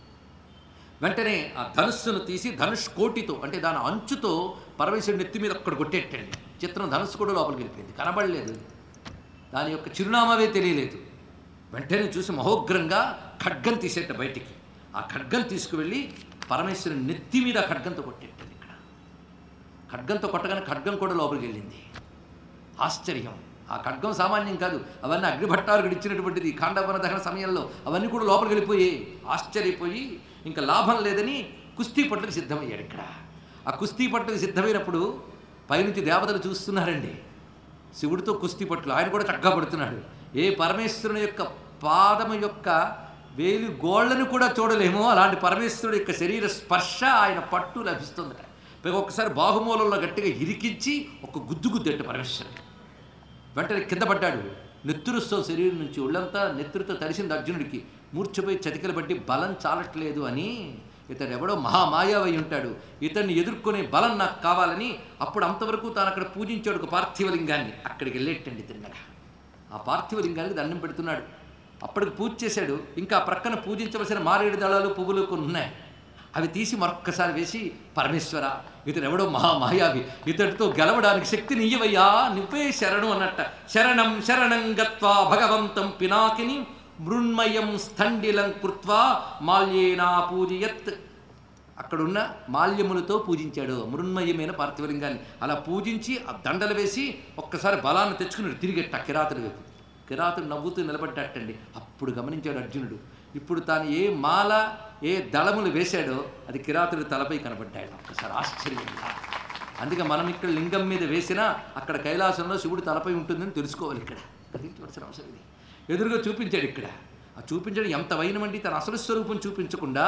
వెంటనే ఆ ధనుస్సును తీసి ధనుష్ కోటితో అంటే దాని అంచుతో పరమేశ్వరుడి నెత్తి మీద ఒక్కడు కొట్టేట్టండి చిత్రం ధనుస్సు కూడా లోపలికి వెళ్ళిపోయింది కనబడలేదు దాని యొక్క చిరునామావే తెలియలేదు వెంటనే చూసి మహోగ్రంగా ఖడ్గం తీసేట బయటికి ఆ ఖడ్గం తీసుకువెళ్ళి పరమేశ్వరుని నెత్తి మీద ఆ ఖడ్గంతో కొట్టేట్టండి ఇక్కడ ఖడ్గంతో కొట్టగానే ఖడ్గం కూడా లోపలికి వెళ్ళింది ఆశ్చర్యం ఆ ఖడ్గం సామాన్యం కాదు అవన్నీ అగ్నిభట్టారుడు ఇచ్చినటువంటిది ఖాండవన దహన సమయంలో అవన్నీ కూడా లోపలికి వెళ్ళిపోయి ఆశ్చర్యపోయి ఇంకా లాభం లేదని కుస్తీ పట్టుకు సిద్ధమయ్యాడు ఇక్కడ ఆ కుస్తీ పట్టుకు సిద్ధమైనప్పుడు పైనుంచి దేవతలు చూస్తున్నారండి శివుడితో కుస్తీ పట్టులు ఆయన కూడా చక్కగా పడుతున్నాడు ఏ పరమేశ్వరుని యొక్క పాదము యొక్క వేలు గోళ్లను కూడా చూడలేమో అలాంటి పరమేశ్వరుడు యొక్క శరీర స్పర్శ ఆయన పట్టు లభిస్తుందట పైగా ఒక్కసారి బాహుమూలంలో గట్టిగా ఇరికించి ఒక గుద్దు గుద్దెట్టు పరమేశ్వరుడు వెంటనే కింద పడ్డాడు నెత్తురుస్తో శరీరం నుంచి ఒళ్ళంతా నెత్తురుతో తడిసింది అర్జునుడికి మూర్ఛపోయి చతికలు బట్టి బలం చాలట్లేదు అని ఇతడు ఎవడో మహామాయావై ఉంటాడు ఇతన్ని ఎదుర్కొనే బలం నాకు కావాలని అప్పుడు అంతవరకు తాను అక్కడ పూజించాడు ఒక పార్థివలింగాన్ని అక్కడికి వెళ్ళేటండి తిన్నగా ఆ పార్థివలింగానికి దండం పెడుతున్నాడు అప్పటికి పూజ చేశాడు ఇంకా ఆ ప్రక్కన పూజించవలసిన మారేడు దళాలు పువ్వులు కొన్ని ఉన్నాయి అవి తీసి మరొక్కసారి వేసి పరమేశ్వర ఇతడు ఎవడో మహామాయావి ఇతడితో గెలవడానికి శక్తి నీయవయ్యా నువ్వే శరణు అన్నట్ట శరణం శరణం గత్వా భగవంతం పినాకిని మృణ్మయం స్థండిలం కృత్వా మాల్యేనా పూజయత్ అక్కడున్న మాల్యములతో పూజించాడు మృణ్మయమైన పార్థివలింగాన్ని అలా పూజించి ఆ దండలు వేసి ఒక్కసారి బలాన్ని తెచ్చుకుని తిరిగెట్ట కిరాతుడి వైపు కిరాతుడు నవ్వుతూ నిలబడ్డట్టండి అప్పుడు గమనించాడు అర్జునుడు ఇప్పుడు తాను ఏ మాల ఏ దళములు వేశాడో అది కిరాతుడి తలపై కనబడ్డాడు ఒకసారి ఆశ్చర్యంగా అందుకే మనం ఇక్కడ లింగం మీద వేసినా అక్కడ కైలాసంలో శివుడు తలపై ఉంటుందని తెలుసుకోవాలి ఇక్కడ గ్రహించవలసిన అవసరం ఇది ఎదురుగా చూపించాడు ఇక్కడ ఆ చూపించడం ఎంత వైనమండి తన అసలు స్వరూపం చూపించకుండా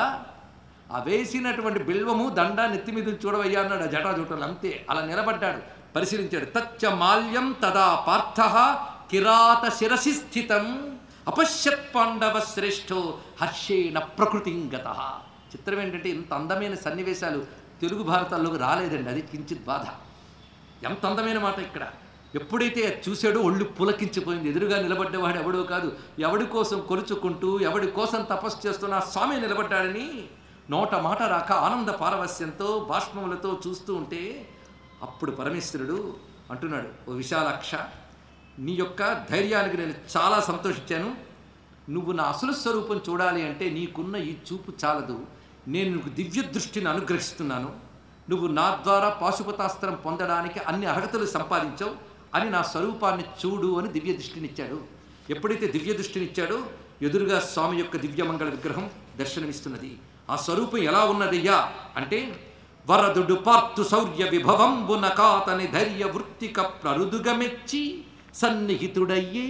ఆ వేసినటువంటి బిల్వము దండ నెత్తి మీద చూడవయ్యా అన్నాడు ఆ జటాజుటలు అంతే అలా నిలబడ్డాడు పరిశీలించాడు తచ్చ మాల్యం తదా పార్థ కిరాత శిరసి స్థితం అపశ్యత్ పాండవ శ్రేష్ఠో హర్షేణ ప్రకృతింగత చిత్రం ఏంటంటే ఇంత అందమైన సన్నివేశాలు తెలుగు భారతాల్లోకి రాలేదండి అది కించిత్ బాధ ఎంత అందమైన మాట ఇక్కడ ఎప్పుడైతే అది చూశాడో ఒళ్ళు పులకించిపోయింది ఎదురుగా నిలబడ్డవాడు ఎవడో కాదు ఎవడి కోసం కొలుచుకుంటూ ఎవడి కోసం తపస్సు చేస్తున్న ఆ స్వామి నిలబడ్డాడని నోట మాట రాక ఆనంద పారవస్యంతో బాష్పములతో చూస్తూ ఉంటే అప్పుడు పరమేశ్వరుడు అంటున్నాడు ఓ విశాలాక్ష నీ యొక్క ధైర్యానికి నేను చాలా సంతోషించాను నువ్వు నా అసలు స్వరూపం చూడాలి అంటే నీకున్న ఈ చూపు చాలదు నేను నీకు దివ్య దృష్టిని అనుగ్రహిస్తున్నాను నువ్వు నా ద్వారా పాశుపతాస్త్రం పొందడానికి అన్ని అర్హతలు సంపాదించావు అని నా స్వరూపాన్ని చూడు అని దివ్య దృష్టినిచ్చాడు ఎప్పుడైతే దివ్య దృష్టినిచ్చాడో ఎదురుగా స్వామి యొక్క దివ్యమంగళ విగ్రహం దర్శనమిస్తున్నది ఆ స్వరూపం ఎలా ఉన్నదయ్యా అంటే వరదుడు పార్తు శౌర్య విభవంబున కాతని ధైర్య వృత్తిక ప్రరుదుగమెచ్చి సన్నిహితుడయ్యే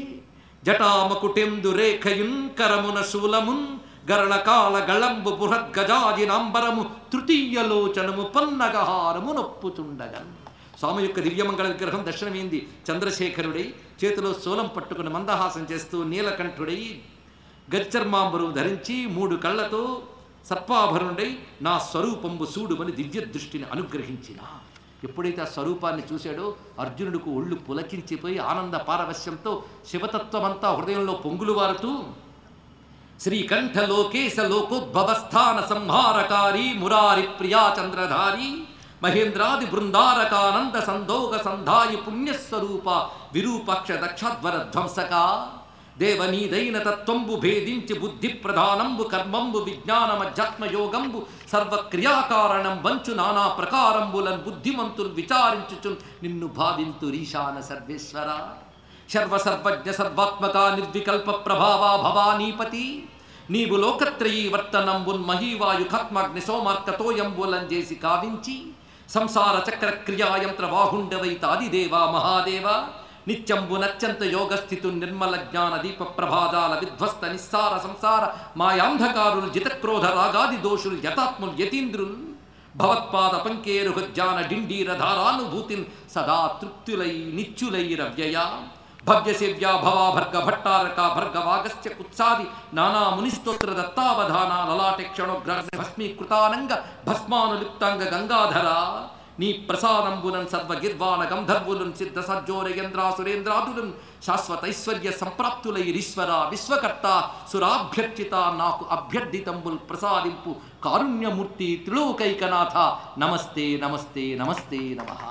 జటామకుటెందు రేఖయున్ కరమున శూలమున్ గరళకాల గళంబు బృహద్గజాజినాంబరము తృతీయలోచనము పన్నగహారము నొప్పుచుండగన్ స్వామి యొక్క దివ్యమంగళ విగ్రహం దర్శనమైంది చంద్రశేఖరుడై చేతిలో శూలం పట్టుకుని మందహాసం చేస్తూ నీలకంఠుడై గచ్చర్మాంబరు ధరించి మూడు కళ్ళతో సర్పాభరణుడై నా స్వరూపంబు సూడుమని దివ్య దృష్టిని అనుగ్రహించిన ఎప్పుడైతే ఆ స్వరూపాన్ని చూశాడో అర్జునుడికి ఒళ్ళు పులకించిపోయి ఆనంద పారవశ్యంతో శివతత్వమంతా హృదయంలో పొంగులు వారుతూ శ్రీకంఠ లోకేశ లోకోద్భవస్థాన సంహారకారి మురారి ప్రియా చంద్రధారి మహేంద్రాది బృందారకానంద సందోగ సంధాయి పుణ్యస్వరూప విరూపాక్ష దక్షాధ్వర ధ్వంసక దేవనీదైన తత్వంబు భేదించి బుద్ధి ప్రధానంబు కర్మంబు విజ్ఞానమధ్యాత్మయోగంబు సర్వక్రియాకారణం వంచు నానా ప్రకారంబులన్ బుద్ధిమంతులు విచారించుచున్ నిన్ను భావింతురీశాన సర్వేశ్వర సర్వసర్వజ్ఞ సర్వాత్మక నిర్వికల్ప ప్రభావా భవానీపతి నీవు లోకత్రయీ వర్తనంబున్ మహీవాయు ఖత్మగ్ని సోమార్కతోయంబులం చేసి కావించి సంసార చక్ర క్రియాయంత్ర వాహుండవైతాదిదేవా మహాదేవ నిత్యంబు నత్యంత యోగస్థితు నిర్మల జ్ఞాన దీప ప్రభాదాల విధ్వస్త నిస్సార సంసార మాయాంధకారులు జితక్రోధ రాగాది దోషులు యతాత్ములు యతీంద్రులు భవత్పాద పంకేరుహ జ్ఞాన డిండీర ధారానుభూతిన్ సదా తృప్తులై నిత్యులై రవ్యయా భవ్యసేవ్యా భవా భర్గ భట్టారక భర్గవాగస్య కుత్సాది నానా మునిస్తోత్ర దత్తావధాన లలాటే క్షణోగ్రహ భస్మీకృతానంగ భస్మానులిప్తాంగ గంగాధర నీ ప్రసాదంబునన్ సర్వగిర్వాణ గంధర్వులున్ సిద్ధ సజ్జోరయంద్రా సురేంద్రాదులున్ శాశ్వతైశ్వర్య సంప్రాప్తులైరీశ్వర విశ్వకర్త సురాభ్యర్చిత నాకు అభ్యర్థితంబుల్ ప్రసాదింపు కారుణ్యమూర్తి త్రిలోకైకనాథ నమస్తే నమస్తే నమస్తే నమః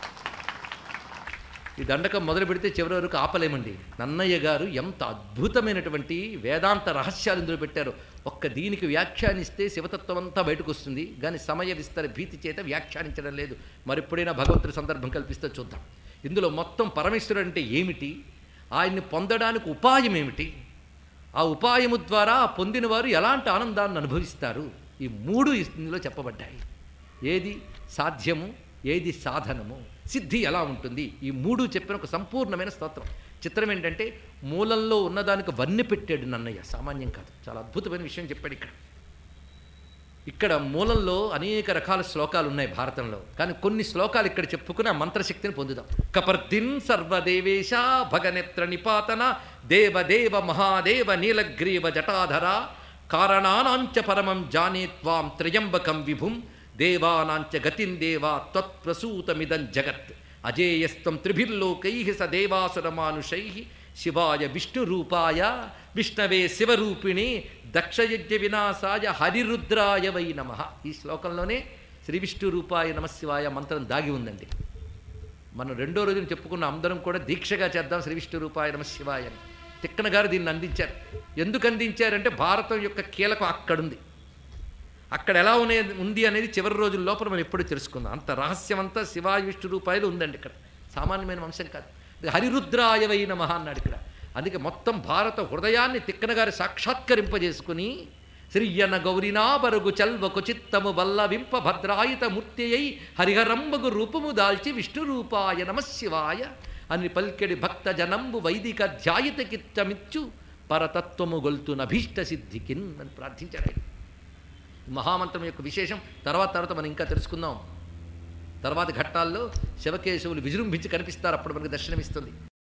ఈ దండకం మొదలు పెడితే చివరి వరకు ఆపలేమండి నన్నయ్య గారు ఎంత అద్భుతమైనటువంటి వేదాంత రహస్యాలు ఇందులో పెట్టారు ఒక్క దీనికి వ్యాఖ్యానిస్తే శివతత్వం అంతా బయటకు వస్తుంది కానీ సమయ విస్తర భీతి చేత వ్యాఖ్యానించడం లేదు మరెప్పుడైనా భగవంతుడి సందర్భం కల్పిస్తే చూద్దాం ఇందులో మొత్తం పరమేశ్వరుడు అంటే ఏమిటి ఆయన్ని పొందడానికి ఉపాయం ఏమిటి ఆ ఉపాయము ద్వారా పొందిన వారు ఎలాంటి ఆనందాన్ని అనుభవిస్తారు ఈ మూడు ఇందులో చెప్పబడ్డాయి ఏది సాధ్యము ఏది సాధనము సిద్ధి ఎలా ఉంటుంది ఈ మూడు చెప్పిన ఒక సంపూర్ణమైన స్తోత్రం చిత్రం ఏంటంటే మూలంలో ఉన్నదానికి వన్నె పెట్టాడు నన్నయ్య సామాన్యం కాదు చాలా అద్భుతమైన విషయం చెప్పాడు ఇక్కడ ఇక్కడ మూలంలో అనేక రకాల శ్లోకాలు ఉన్నాయి భారతంలో కానీ కొన్ని శ్లోకాలు ఇక్కడ చెప్పుకుని ఆ మంత్రశక్తిని పొందుదాం కపర్దిన్ సర్వదేవేశ భగనేత్ర నిపాతన దేవదేవ మహాదేవ నీలగ్రీవ జటాధర కారణానాంచ పరమం జానే త్వాం త్రయంబకం విభుం దేవానాంచ గతిం దేవా త్వత్ప్రసూతమిదం జగత్ అజేయస్తం త్రిభిర్లోకై స దేవాసురమానుషై శివాయ విష్ణురూపాయ విష్ణవే శివరూపిణి దక్షయజ్ఞ వినాశాయ హరిరుద్రాయ వై నమ ఈ శ్లోకంలోనే శ్రీ విష్ణు రూపాయ నమశివాయ మంత్రం దాగి ఉందండి మనం రెండో రోజున చెప్పుకున్న అందరం కూడా దీక్షగా చేద్దాం శ్రీ విష్ణు రూపాయ నమశివాయ అని తిక్కన గారు దీన్ని అందించారు ఎందుకు అందించారంటే భారతం యొక్క కీలకం అక్కడుంది అక్కడ ఎలా ఉనే ఉంది అనేది చివరి రోజుల లోపల మనం ఎప్పుడు తెలుసుకుందాం అంత రహస్యం అంతా శివాయ విష్ణు రూపాయలు ఉందండి ఇక్కడ సామాన్యమైన అంశం కాదు ఇది హరిరుద్రాయ వై నమః అన్నాడు ఇక్కడ అందుకే మొత్తం భారత హృదయాన్ని తిక్కన గారి సాక్షాత్కరింపజేసుకుని శ్రీయన గౌరినాబరుగు చల్వకు చిత్తము వల్లవింప భద్రాయుత మూర్తి అయి హరిహరంబగు రూపము దాల్చి విష్ణు రూపాయ నమశివాయ అని పల్కెడి భక్త జనంబు వైదిక ధ్యాయిత కిత్తమిచ్చు పరతత్వము గొల్తునభీష్ట సిద్ధికిన్ అని ప్రార్థించారు ఆయన. మహామంత్రం యొక్క విశేషం తర్వాత తర్వాత మనం ఇంకా తెలుసుకుందాం తర్వాత ఘట్టాల్లో శివకేశవులు విజృంభించి కనిపిస్తారు అప్పుడు మనకు దర్శనమిస్తుంది